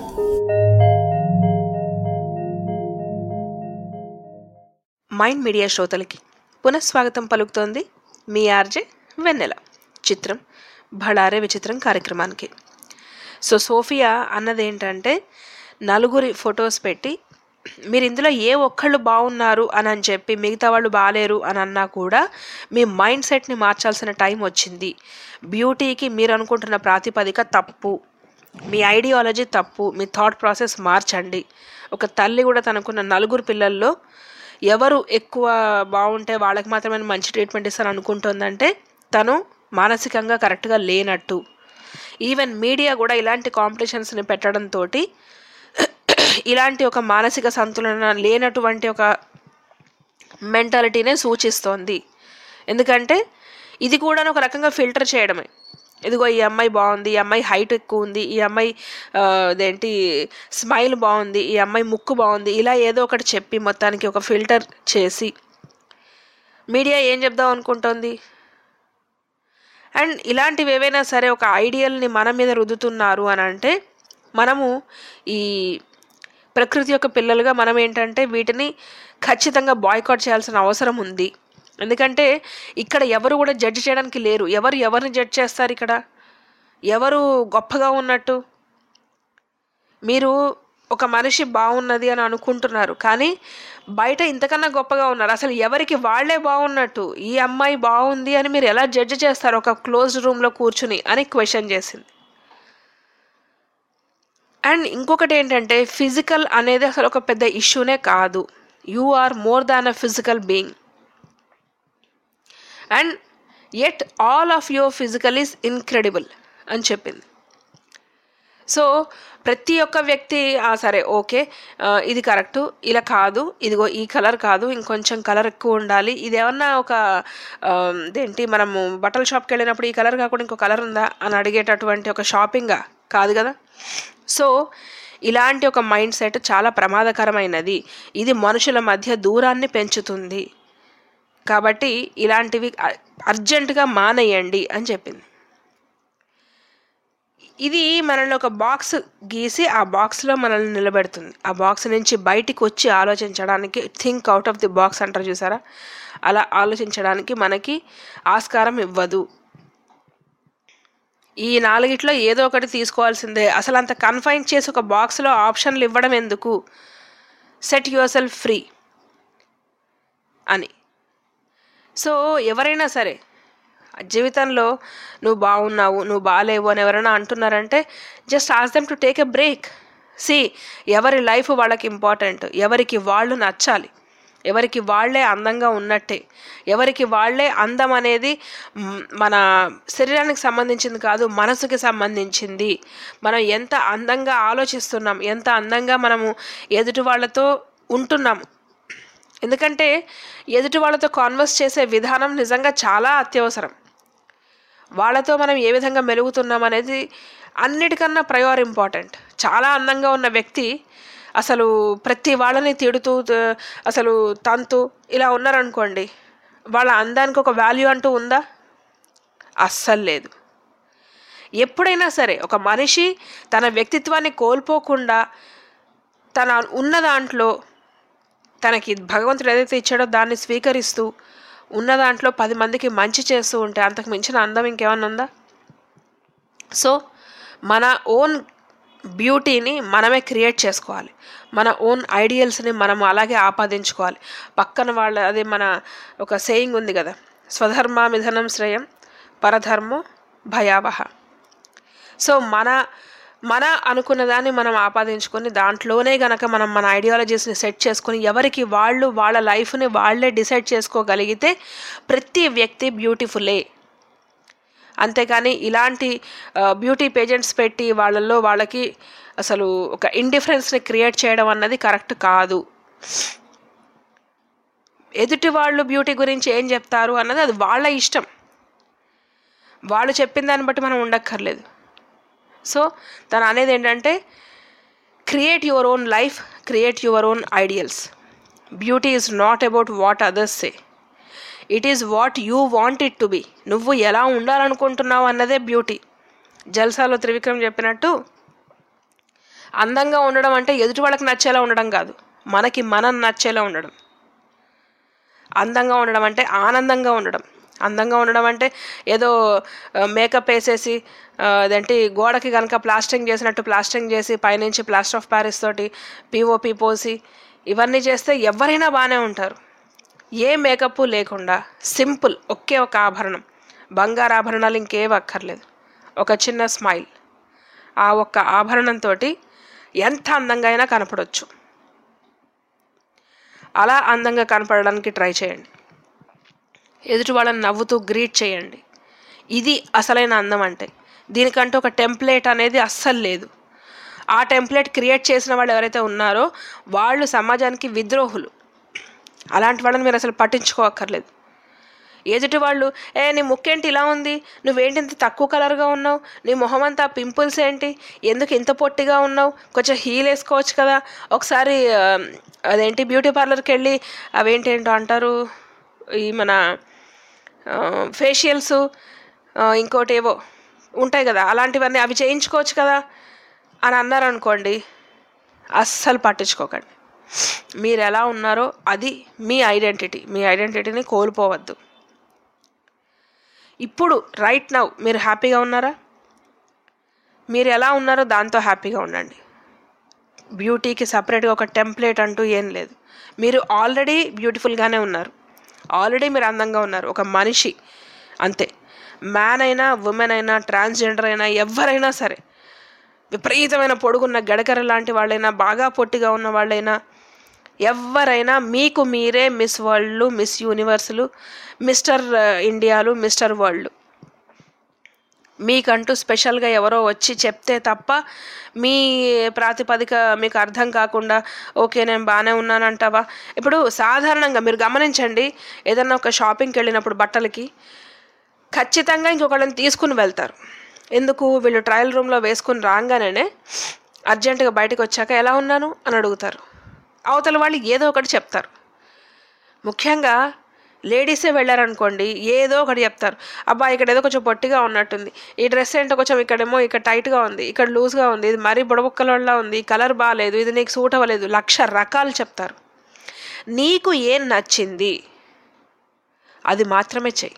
Mind Media శ్రోతలకి పునఃస్వాగతం పలుకుతోంది మీ RJ వెన్నెల చిత్రం భళారే విచిత్రం కార్యక్రమానికి so Sophia అన్నది ఏంటంటే నలుగురి ఫొటోస్ పెట్టి మీరు ఇందులో ఏ ఒక్కళ్ళు బాగున్నారు అని అని చెప్పి మిగతా వాళ్ళు బాగాలేరు అని అన్నా కూడా మీ మైండ్ సెట్ని మార్చాల్సిన టైం వచ్చింది బ్యూటీకి మీరు అనుకుంటున్న ప్రాతిపదిక తప్పు మీ ఐడియాలజీ తప్పు మీ థాట్ ప్రాసెస్ మార్చండి ఒక తల్లి కూడా తనకున్న నలుగురు పిల్లల్లో ఎవరు ఎక్కువ బాగుంటే వాళ్ళకి మాత్రమే మంచి ట్రీట్మెంట్ ఇస్తాను అనుకుంటుందంటే తను మానసికంగా కరెక్ట్గా లేనట్టు ఈవెన్ మీడియా కూడా ఇలాంటి కాంపిటీషన్స్ని పెట్టడంతో ఇలాంటి ఒక మానసిక సంతులన లేనటువంటి ఒక మెంటాలిటీనే సూచిస్తోంది ఎందుకంటే ఇది కూడా ఒక రకంగా ఫిల్టర్ చేయడమే ఇదిగో ఈ అమ్మాయి బాగుంది ఈ అమ్మాయి హైట్ ఎక్కువ ఉంది ఈ అమ్మాయి ఆ, అదేంటి స్మైల్ బాగుంది ఈ అమ్మాయి ముక్కు బాగుంది ఇలా ఏదో ఒకటి చెప్పి మొత్తానికి ఒక ఫిల్టర్ చేసి మీడియా ఏం చెప్దాం అనుకుంటోంది అండ్ ఇలాంటివి ఏవైనా సరే ఒక ఐడియల్ని మన మీద రుద్దుతున్నారు అని అంటే మనము ఈ ప్రకృతి యొక్క పిల్లలుగా మనం ఏంటంటే వీటిని ఖచ్చితంగా బాయ్కాట్ చేయాల్సిన అవసరం ఉంది ఎందుకంటే ఇక్కడ ఎవరు కూడా జడ్జ్ చేయడానికి లేరు ఎవరు ఎవరిని జడ్జ్ చేస్తారు ఇక్కడ ఎవరు గొప్పగా ఉన్నట్టు మీరు ఒక మనిషి బాగున్నది అని అనుకుంటున్నారు కానీ బయట ఇంతకన్నా గొప్పగా ఉన్నారు అసలు ఎవరికి వాళ్ళే బాగున్నట్టు ఈ అమ్మాయి బాగుంది అని మీరు ఎలా జడ్జ్ చేస్తారు ఒక క్లోజ్డ్ రూమ్లో కూర్చుని అని క్వశ్చన్ చేసింది అండ్ ఇంకొకటి ఏంటంటే ఫిజికల్ అనేది అసలు ఒక పెద్ద ఇష్యూనే కాదు you are more than a physical being and at all of your physical is incredible అని చెప్పింది సో ప్రతి ఒక్క వ్యక్తి "ఆ, సరే ఓకే ఆ, ఇది కరెక్టు ఇలా కాదు ఇదిగో ఈ కలర్ కాదు ఇంకొంచెం కలర్ ఎక్కువ ఉండాలి ఇది ఏమన్నా ఒక ఆ, ఇదేంటి మనము బట్టల షాప్కి వెళ్ళినప్పుడు ఈ కలర్ కాకుండా ఇంకో కలర్ ఉందా అని అడిగేటటువంటి ఒక షాపింగా కాదు కదా సో ఇలాంటి ఒక మైండ్ సెట్ చాలా ప్రమాదకరమైనది ఇది మనుషుల మధ్య దూరాన్ని పెంచుతుంది కాబట్టి ఇలాంటివి అ- అర్జెంటుగా మానేయండి అని చెప్పింది ఇది మనల్ని ఒక బాక్స్ గీసి ఆ బాక్స్లో మనల్ని నిలబెడుతుంది ఆ బాక్స్ నుంచి బయటికి వచ్చి ఆలోచించడానికి think out of the box అంటారు చూసారా అలా ఆలోచించడానికి మనకి ఆస్కారం ఇవ్వదు ఈ నాలుగిట్లో ఏదో ఒకటి తీసుకోవాల్సిందే అసలు అంత కన్ఫైన్ చేసి ఒక బాక్స్లో ఆప్షన్లు ఇవ్వడం ఎందుకు సెట్ యువర్ సెల్ఫ్ ఫ్రీ అని సో ఎవరైనా సరే జీవితంలో నువ్వు బాగున్నావు నువ్వు బాగాలేవు అని ఎవరైనా అంటున్నారంటే just ask them to take a break see ఎవరి లైఫ్ వాళ్ళకి ఇంపార్టెంట్ ఎవరికి వాళ్ళు నచ్చాలి ఎవరికి వాళ్ళే అందంగా ఉన్నట్టే ఎవరికి వాళ్ళే అందం అనేది మ్, మన శరీరానికి సంబంధించింది కాదు మనసుకి సంబంధించింది మనం ఎంత అందంగా ఆలోచిస్తున్నాం ఎంత అందంగా మనము ఎదుటి వాళ్ళతో ఉంటున్నాము ఎందుకంటే ఎదుటి వాళ్ళతో కాన్వర్స్ చేసే విధానం నిజంగా చాలా అత్యవసరం వాళ్ళతో మనం ఏ విధంగా మెలుగుతున్నాం అనేది అన్నిటికన్నా ప్రయోర్ ఇంపార్టెంట్ చాలా అందంగా ఉన్న వ్యక్తి అసలు ప్రతి వాళ్ళని తిడుతూ త- అసలు తంతు ఇలా ఉన్నారనుకోండి వాళ్ళ అందానికి ఒక వాల్యూ అంటూ ఉందా అస్సలు లేదు ఎప్పుడైనా సరే ఒక మనిషి తన వ్యక్తిత్వాన్ని కోల్పోకుండా తన ఉన్న దాంట్లో తనకి భగవంతుడు ఏదైతే ఇచ్చాడో దాన్ని స్వీకరిస్తూ ఉన్న దాంట్లో పది మందికి మంచి చేస్తూ ఉంటే అంతకు మించిన అందం ఇంకేమన్నా ఉందా సో మన ఓన్ బ్యూటీని మనమే క్రియేట్ చేసుకోవాలి మన ఓన్ ఐడియల్స్ని మనం అలాగే ఆపాదించుకోవాలి పక్కన వాళ్ళ అదే మన ఒక సేయింగ్ ఉంది కదా స్వధర్మ మిథనం శ్రేయం పరధర్మో భయావహ సో మన మన అనుకున్న దాన్ని మనం ఆపాదించుకొని దాంట్లోనే గనక మనం మన ఐడియాలజీస్ని సెట్ చేసుకొని ఎవరికి వాళ్ళు వాళ్ళ లైఫ్ని వాళ్ళే డిసైడ్ చేసుకోగలిగితే ప్రతి వ్యక్తి బ్యూటిఫుల్లే అంతేకాని ఇలాంటి బ్యూటీ పేజెంట్స్ పెట్టి వాళ్ళల్లో వాళ్ళకి అసలు ఒక ఇండిఫరెన్స్ని క్రియేట్ చేయడం అన్నది కరెక్ట్ కాదు ఎదుటి వాళ్ళు బ్యూటీ గురించి ఏం చెప్తారు అన్నది అది వాళ్ళ ఇష్టం వాళ్ళు చెప్పిన దాన్ని బట్టి మనం ఉండక్కర్లేదు సో తను అనేది ఏంటంటే create your own life create your own ideals beauty is not about what others say it is what you want it to be నువ్వు ఎలా ఉండాలనుకుంటున్నావు అన్నదే బ్యూటీ జల్సాలో త్రివిక్రమ్ చెప్పినట్టు అందంగా ఉండడం అంటే ఎదుటి వాళ్ళకి నచ్చేలా ఉండడం కాదు మనకి మనం నచ్చేలా ఉండడం అందంగా ఉండడం అంటే ఆనందంగా ఉండడం అందంగా ఉండడం అంటే ఏదో మేకప్ వేసేసి ఆ, అదేంటి గోడకి కనుక ప్లాస్టరింగ్ చేసినట్టు ప్లాస్టరింగ్ చేసి పైనుంచి ప్లాస్టర్ ఆఫ్ ప్యారిస్ తోటి పిఓపి పోసి ఇవన్నీ చేస్తే ఎవరైనా బాగానే ఉంటారు ఏ మేకప్ లేకుండా సింపుల్ ఒకే ఒక ఆభరణం బంగారు ఆభరణాలు ఇంకేం అక్కర్లేదు ఒక చిన్న స్మైల్ ఆ ఒక్క ఆభరణంతో ఎంత అందంగా అయినా కనపడవచ్చు అలా అందంగా కనపడడానికి ట్రై చేయండి ఎదుటి వాళ్ళని నవ్వుతూ గ్రీట్ చేయండి ఇది అసలైన అందం అంటే దీనికంటూ ఒక టెంప్లెట్ అనేది అస్సలు లేదు ఆ టెంప్లెట్ క్రియేట్ చేసిన వాళ్ళు ఎవరైతే ఉన్నారో వాళ్ళు సమాజానికి విద్రోహులు అలాంటి వాళ్ళని మీరు అసలు పట్టించుకోక్కర్లేదు ఎదుటి వాళ్ళు ఏ నీ ముక్కేంటి ఇలా ఉంది నువ్వేంటి ఇంత తక్కువ కలర్గా ఉన్నావు నీ మొహం అంతా పింపుల్స్ ఏంటి ఎందుకు ఇంత పొట్టిగా ఉన్నావు కొంచెం హీల్ వేసుకోవచ్చు కదా ఒకసారి ఆ, అదేంటి బ్యూటీ పార్లర్కి వెళ్ళి అవేంటి ఏంటో అంటారు ఈ మన ఫేషియల్స్ ఇంకోటి ఏవో ఉంటాయి కదా అలాంటివన్నీ అవి చేయించుకోవచ్చు కదా అని అన్నారనుకోండి అస్సలు పట్టించుకోకండి మీరు ఎలా ఉన్నారో అది మీ ఐడెంటిటీ మీ ఐడెంటిటీని కోల్పోవద్దు ఇప్పుడు రైట్ నౌ మీరు హ్యాపీగా ఉన్నారా మీరు ఎలా ఉన్నారో దాంతో హ్యాపీగా ఉండండి బ్యూటీకి సపరేట్గా ఒక టెంప్లెట్ అంటూ ఏం లేదు మీరు ఆల్రెడీ బ్యూటిఫుల్గానే ఉన్నారు ఆల్రెడీ మీరు అందంగా ఉన్నారు ఒక మనిషి అంతే మ్యాన్ అయినా ఉమెన్ అయినా ట్రాన్స్జెండర్ అయినా ఎవరైనా సరే విపరీతమైన పొడుగున్న గడకర లాంటి వాళ్ళైనా బాగా పొట్టిగా ఉన్న వాళ్ళైనా ఎవరైనా మీకు మీరే మిస్ వరల్డ్లు మిస్ యూనివర్సులు మిస్టర్ ఇండియాలు మిస్టర్ వరల్డ్ మీకంటూ స్పెషల్గా ఎవరో వచ్చి చెప్తే తప్ప మీ ప్రాతిపదిక మీకు అర్థం కాకుండా ఓకే నేను బాగానే ఉన్నానంటావా ఇప్పుడు సాధారణంగా మీరు గమనించండి ఏదన్నా ఒక షాపింగ్కి వెళ్ళినప్పుడు బట్టలకి ఖచ్చితంగా ఇంకొకళ్ళని తీసుకుని వెళ్తారు ఎందుకు వీళ్ళు ట్రయల్ రూమ్లో వేసుకుని రాగానే అర్జెంటుగా బయటకు వచ్చాక ఎలా ఉన్నాను అని అడుగుతారు అవతల వాళ్ళు ఏదో ఒకటి చెప్తారు ముఖ్యంగా లేడీసే వెళ్ళారనుకోండి ఏదో ఒకటి చెప్తారు అబ్బా ఇక్కడ ఏదో కొంచెం పొట్టిగా ఉన్నట్టుంది ఈ డ్రెస్ ఏంటో కొంచెం ఇక్కడేమో ఇక్కడ టైట్గా ఉంది ఇక్కడ లూజ్గా ఉంది ఇది మరీ బుడబుక్కలలా ఉంది ఈ కలర్ బాగాలేదు ఇది నీకు సూట్ అవ్వలేదు లక్ష రకాలు చెప్తారు నీకు ఏం నచ్చింది అది మాత్రమే చెయ్యి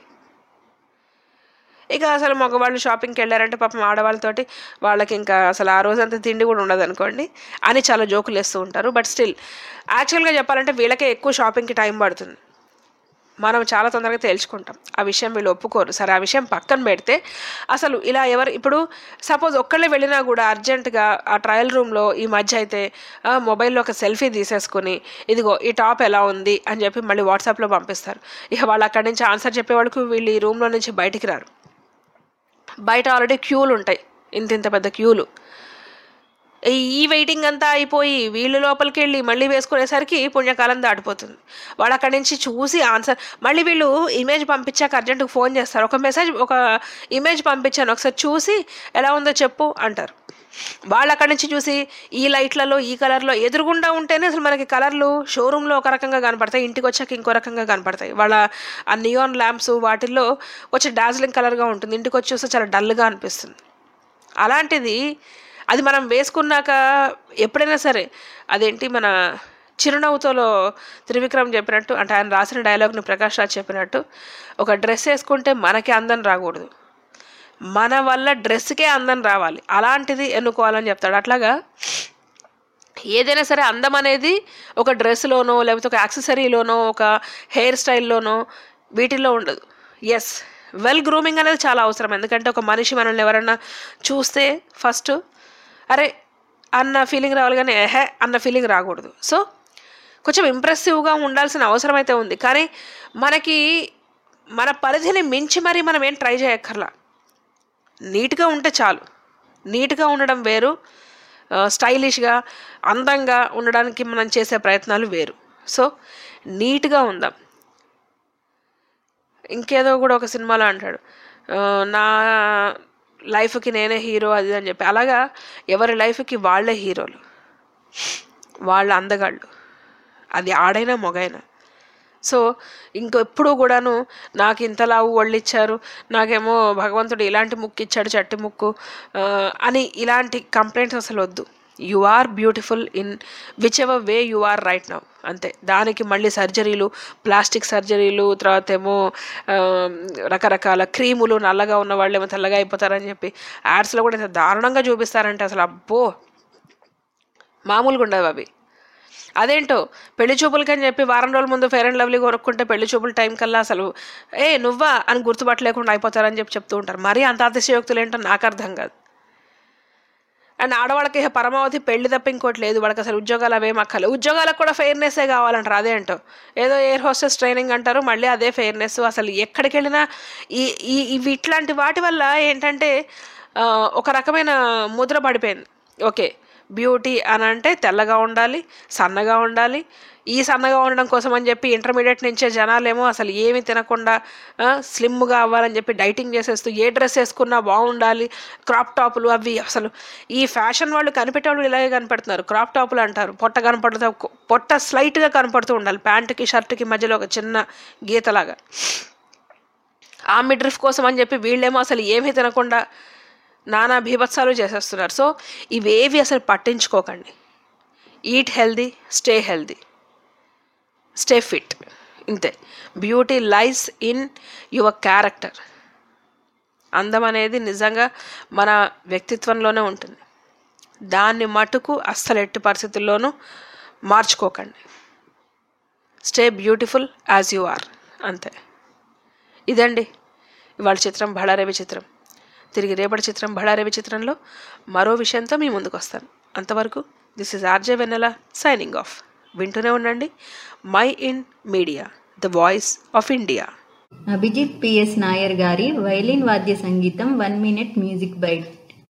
ఇక అసలు మగవాళ్ళు షాపింగ్కి వెళ్ళారంటే పాపం ఆడవాళ్ళతోటి వాళ్ళకి ఇంకా అసలు ఆ రోజంతా తిండి కూడా ఉండదు అనుకోండి అని చాలా జోకులు వేస్తూ ఉంటారు బట్ స్టిల్ యాక్చువల్గా చెప్పాలంటే వీళ్ళకే ఎక్కువ షాపింగ్కి టైం పడుతుంది మనం చాలా తొందరగా తేల్చుకుంటాం ఆ విషయం వీళ్ళు ఒప్పుకోరు సరే ఆ విషయం పక్కన పెడితే అసలు ఇలా ఎవరు ఇప్పుడు సపోజ్ ఒక్కళ్ళే వెళ్ళినా కూడా అర్జెంటుగా ఆ ట్రయల్ రూమ్లో ఈ మధ్య అయితే ఆ, మొబైల్లో ఒక సెల్ఫీ తీసేసుకుని ఇదిగో ఈ టాప్ ఎలా ఉంది అని చెప్పి మళ్ళీ వాట్సాప్లో పంపిస్తారు ఇక వాళ్ళు అక్కడి నుంచి ఆన్సర్ చెప్పే వాళ్ళకు వీళ్ళు ఈ రూమ్లో నుంచి బయటికి రారు బయట ఆల్రెడీ క్యూలు ఉంటాయి ఇంత ఇంత పెద్ద క్యూలు ఈ వెయిటింగ్ అంతా అయిపోయి వీళ్ళు లోపలికి వెళ్ళి మళ్ళీ వేసుకునేసరికి పుణ్యకాలం దాటిపోతుంది వాళ్ళు అక్కడి నుంచి చూసి ఆన్సర్ మళ్ళీ వీళ్ళు ఇమేజ్ పంపించాక అర్జెంటుగా ఫోన్ చేస్తారు ఒక మెసేజ్ ఒక ఇమేజ్ పంపించాను ఒకసారి చూసి ఎలా ఉందో చెప్పు అంటారు వాళ్ళు అక్కడి నుంచి చూసి ఈ లైట్లలో ఈ కలర్లో ఎదురుగుండా ఉంటేనే అసలు మనకి కలర్లు షోరూంలో ఒక రకంగా కనపడతాయి ఇంటికి వచ్చాక ఇంకో రకంగా కనపడతాయి వాళ్ళ ఆ నియాన్ ల్యాంప్స్ వాటిల్లో కొంచెం డార్జిలింగ్ కలర్గా ఉంటుంది ఇంటికి వచ్చి చూస్తే చాలా డల్గా అనిపిస్తుంది అలాంటిది అది మనం వేసుకున్నాక ఎప్పుడైనా సరే అదేంటి మన చిరునవ్వుతోలో త్రివిక్రమ్ చెప్పినట్టు అంటే ఆయన రాసిన డైలాగ్ని ప్రకాష్ రాజ్ చెప్పినట్టు ఒక డ్రెస్ వేసుకుంటే మనకి అందం రాకూడదు మన వల్ల డ్రెస్కే అందం రావాలి అలాంటిది ఎన్నుకోవాలని చెప్తాడు అట్లాగా ఏదైనా సరే అందం అనేది ఒక డ్రెస్లోనో లేకపోతే ఒక యాక్సెసరీలోనో ఒక హెయిర్ స్టైల్లోనో వీటిల్లో ఉండదు ఎస్ వెల్ గ్రూమింగ్ అనేది చాలా అవసరం ఎందుకంటే ఒక మనిషి మనల్ని ఎవరన్నా చూస్తే ఫస్ట్ అరే అన్న ఫీలింగ్ రావాలి కానీ ఎహే అన్న ఫీలింగ్ రాకూడదు సో కొంచెం ఇంప్రెసివ్గా ఉండాల్సిన అవసరం అయితే ఉంది కానీ మనకి మన పరిధిని మించి మరి మనం ఏం ట్రై చేయక్కర్లా నీట్గా ఉంటే చాలు నీట్గా ఉండడం వేరు ఆ, స్టైలిష్గా అందంగా ఉండడానికి మనం చేసే ప్రయత్నాలు వేరు సో నీట్గా ఉందాం ఇంకేదో కూడా ఒక సినిమాలో అంటాడు ఆ, నా లైఫ్కి నేనే హీరో అది అని చెప్పి అలాగా ఎవరి లైఫ్కి వాళ్ళే హీరోలు వాళ్ళ అందగాళ్ళు అది ఆడైనా మొగైనా సో ఇంకెప్పుడు కూడాను నాకు ఇంతలా ఒళ్ళు ఇచ్చారు నాకేమో భగవంతుడు ఇలాంటి ముక్కు ఇచ్చాడు చట్టి ముక్కు ఆ, అని ఇలాంటి కంప్లైంట్స్ అసలు వద్దు you are beautiful in whichever way you are right now అంతే దానికి మళ్ళీ సర్జరీలు ప్లాస్టిక్ సర్జరీలు తర్వాత ఏమో ఆ, రకరకాల క్రీములు నల్లగా ఉన్న వాళ్ళు ఏమో తెల్లగా అయిపోతారని చెప్పి యాడ్స్లో కూడా ఇంత దారుణంగా చూపిస్తారంటే అసలు అబ్బో మామూలుగా ఉండవు అవి అదేంటో పెళ్లి చూపులకని చెప్పి వారం రోజుల ముందు ఫెయిర్ అండ్ లవ్లీ కొనుక్కుంటే పెళ్లి చూపుల టైం కల్లా అసలు ఏ నువ్వా అని గుర్తుపట్టలేకుండా అయిపోతారని చెప్పి చెప్తూ ఉంటారు మరీ అంత అతిశయోక్తులు ఏంటో నాకు అర్థం కాదు అండ్ ఆడవాళ్ళకి ఇక పరమావధి పెళ్లి తప్ప ఇంకోటి లేదు వాళ్ళకి అసలు ఉద్యోగాలు అవేం అక్కర్లేదు ఉద్యోగాలకు కూడా ఫెయిర్నెస్సే కావాలంటారు అదేంటో ఏదో ఎయిర్ హోస్టెస్ ట్రైనింగ్ అంటారు మళ్ళీ అదే ఫెయిర్నెస్ అసలు ఎక్కడికి వెళ్ళినా ఈ ఈ ఇవి ఇట్లాంటి వాటి వల్ల ఏంటంటే ఆ, ఒక రకమైన ముద్ర పడిపోయింది ఓకే బ్యూటీ అని అంటే తెల్లగా ఉండాలి సన్నగా ఉండాలి ఈ సన్నగా ఉండడం కోసం అని చెప్పి ఇంటర్మీడియట్ నుంచే జనాలేమో అసలు ఏమి తినకుండా ఆ, స్లిమ్గా అవ్వాలని చెప్పి డైటింగ్ చేసేస్తూ ఏ డ్రెస్ వేసుకున్నా బాగుండాలి క్రాప్ టాపులు అవి అసలు ఈ ఫ్యాషన్ వాళ్ళు కనిపెట్టేవాళ్ళు ఇలాగే కనపడుతున్నారు క్రాప్ టాపులు అంటారు పొట్ట కనపడుతూ పొట్ట స్లైట్గా కనపడుతూ ఉండాలి ప్యాంటుకి షర్ట్కి మధ్యలో ఒక చిన్న గీతలాగా ఆ మిడ్రిఫ్ కోసం అని చెప్పి వీళ్ళేమో అసలు ఏమీ తినకుండా నానా బీభత్సాలు చేసేస్తున్నారు సో ఇవేవి అసలు పట్టించుకోకండి eat healthy stay healthy stay fit ఇంతే beauty lies in your character అందం అనేది నిజంగా మన వ్యక్తిత్వంలోనే ఉంటుంది దాన్ని మటుకు అస్సలు ఎట్టి పరిస్థితుల్లోనూ మార్చుకోకండి stay beautiful as you are అంతే ఇదండి ఇవాళ చిత్రం బళారేవి చిత్రం తిరిగి రేపటి చిత్రం బళారేవి చిత్రంలో మరో విషయంతో మీ ముందుకు వస్తాను అంతవరకు this is RJ Vennela signing off వింటూనే ఉండండి Mind Media the voice of India Abhijit PS Nair గారి వైలిన్ వాద్య సంగీతం one minute music bite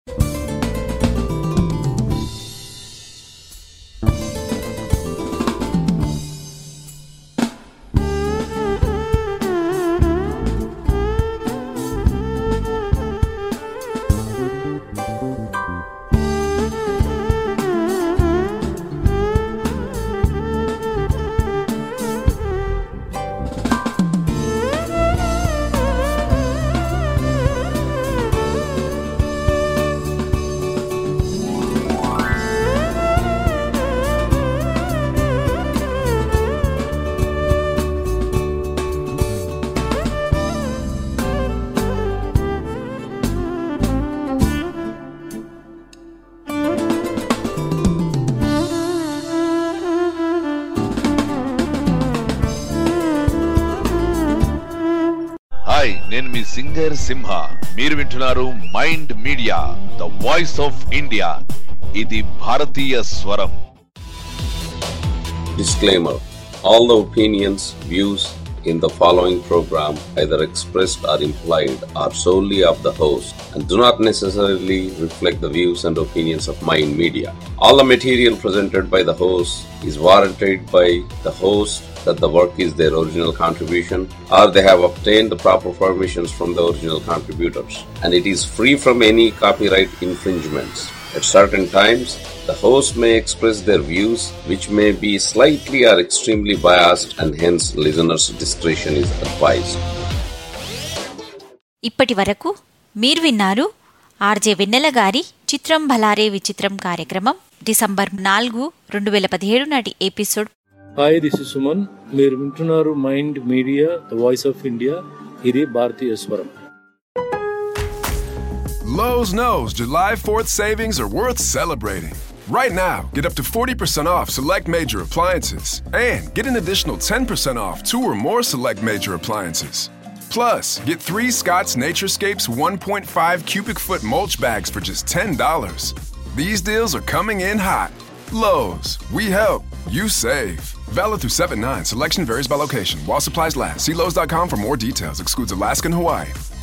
hi నేను మీ సింగర్ సింహ మీరు వింటున్నారు Mind Media the voice of India ఇది భారతీయ స్వరం Disclaimer All the opinions, views in the following program, either expressed or implied, are solely of the host and do not necessarily reflect the views and opinions of Mind Media. All the material presented by the host is warranted by the host that the work is their original contribution or they have obtained the proper permissions from the original contributors and it is free from any copyright infringements. At certain times, the host may express their views which may be slightly or extremely biased and hence listeners' discretion is advised. ఇప్పటి వరకు మీరు విన్నారు RJ వెన్నెల గారి చిత్రం భలారే విచిత్రం కార్యక్రమం December నాలుగు రెండు వేల పదిహేడు నాటి episode hi this is Suman మీరు వింటున్నారు Mind Media the voice of India ఇది భారతీయ స్వరం Lowe's knows July 4th savings are worth celebrating. Right now, get up to 40% off select major appliances and get an additional 10% off two or more select major appliances. Plus, get three Scott's Naturescapes 1.5 cubic foot mulch bags for just $10. These deals are coming in hot. Lowe's, we help, you save. Valid through 7 9. Selection varies by location. While supplies last, see Lowe's.com for more details. Excludes Alaska and Hawaii.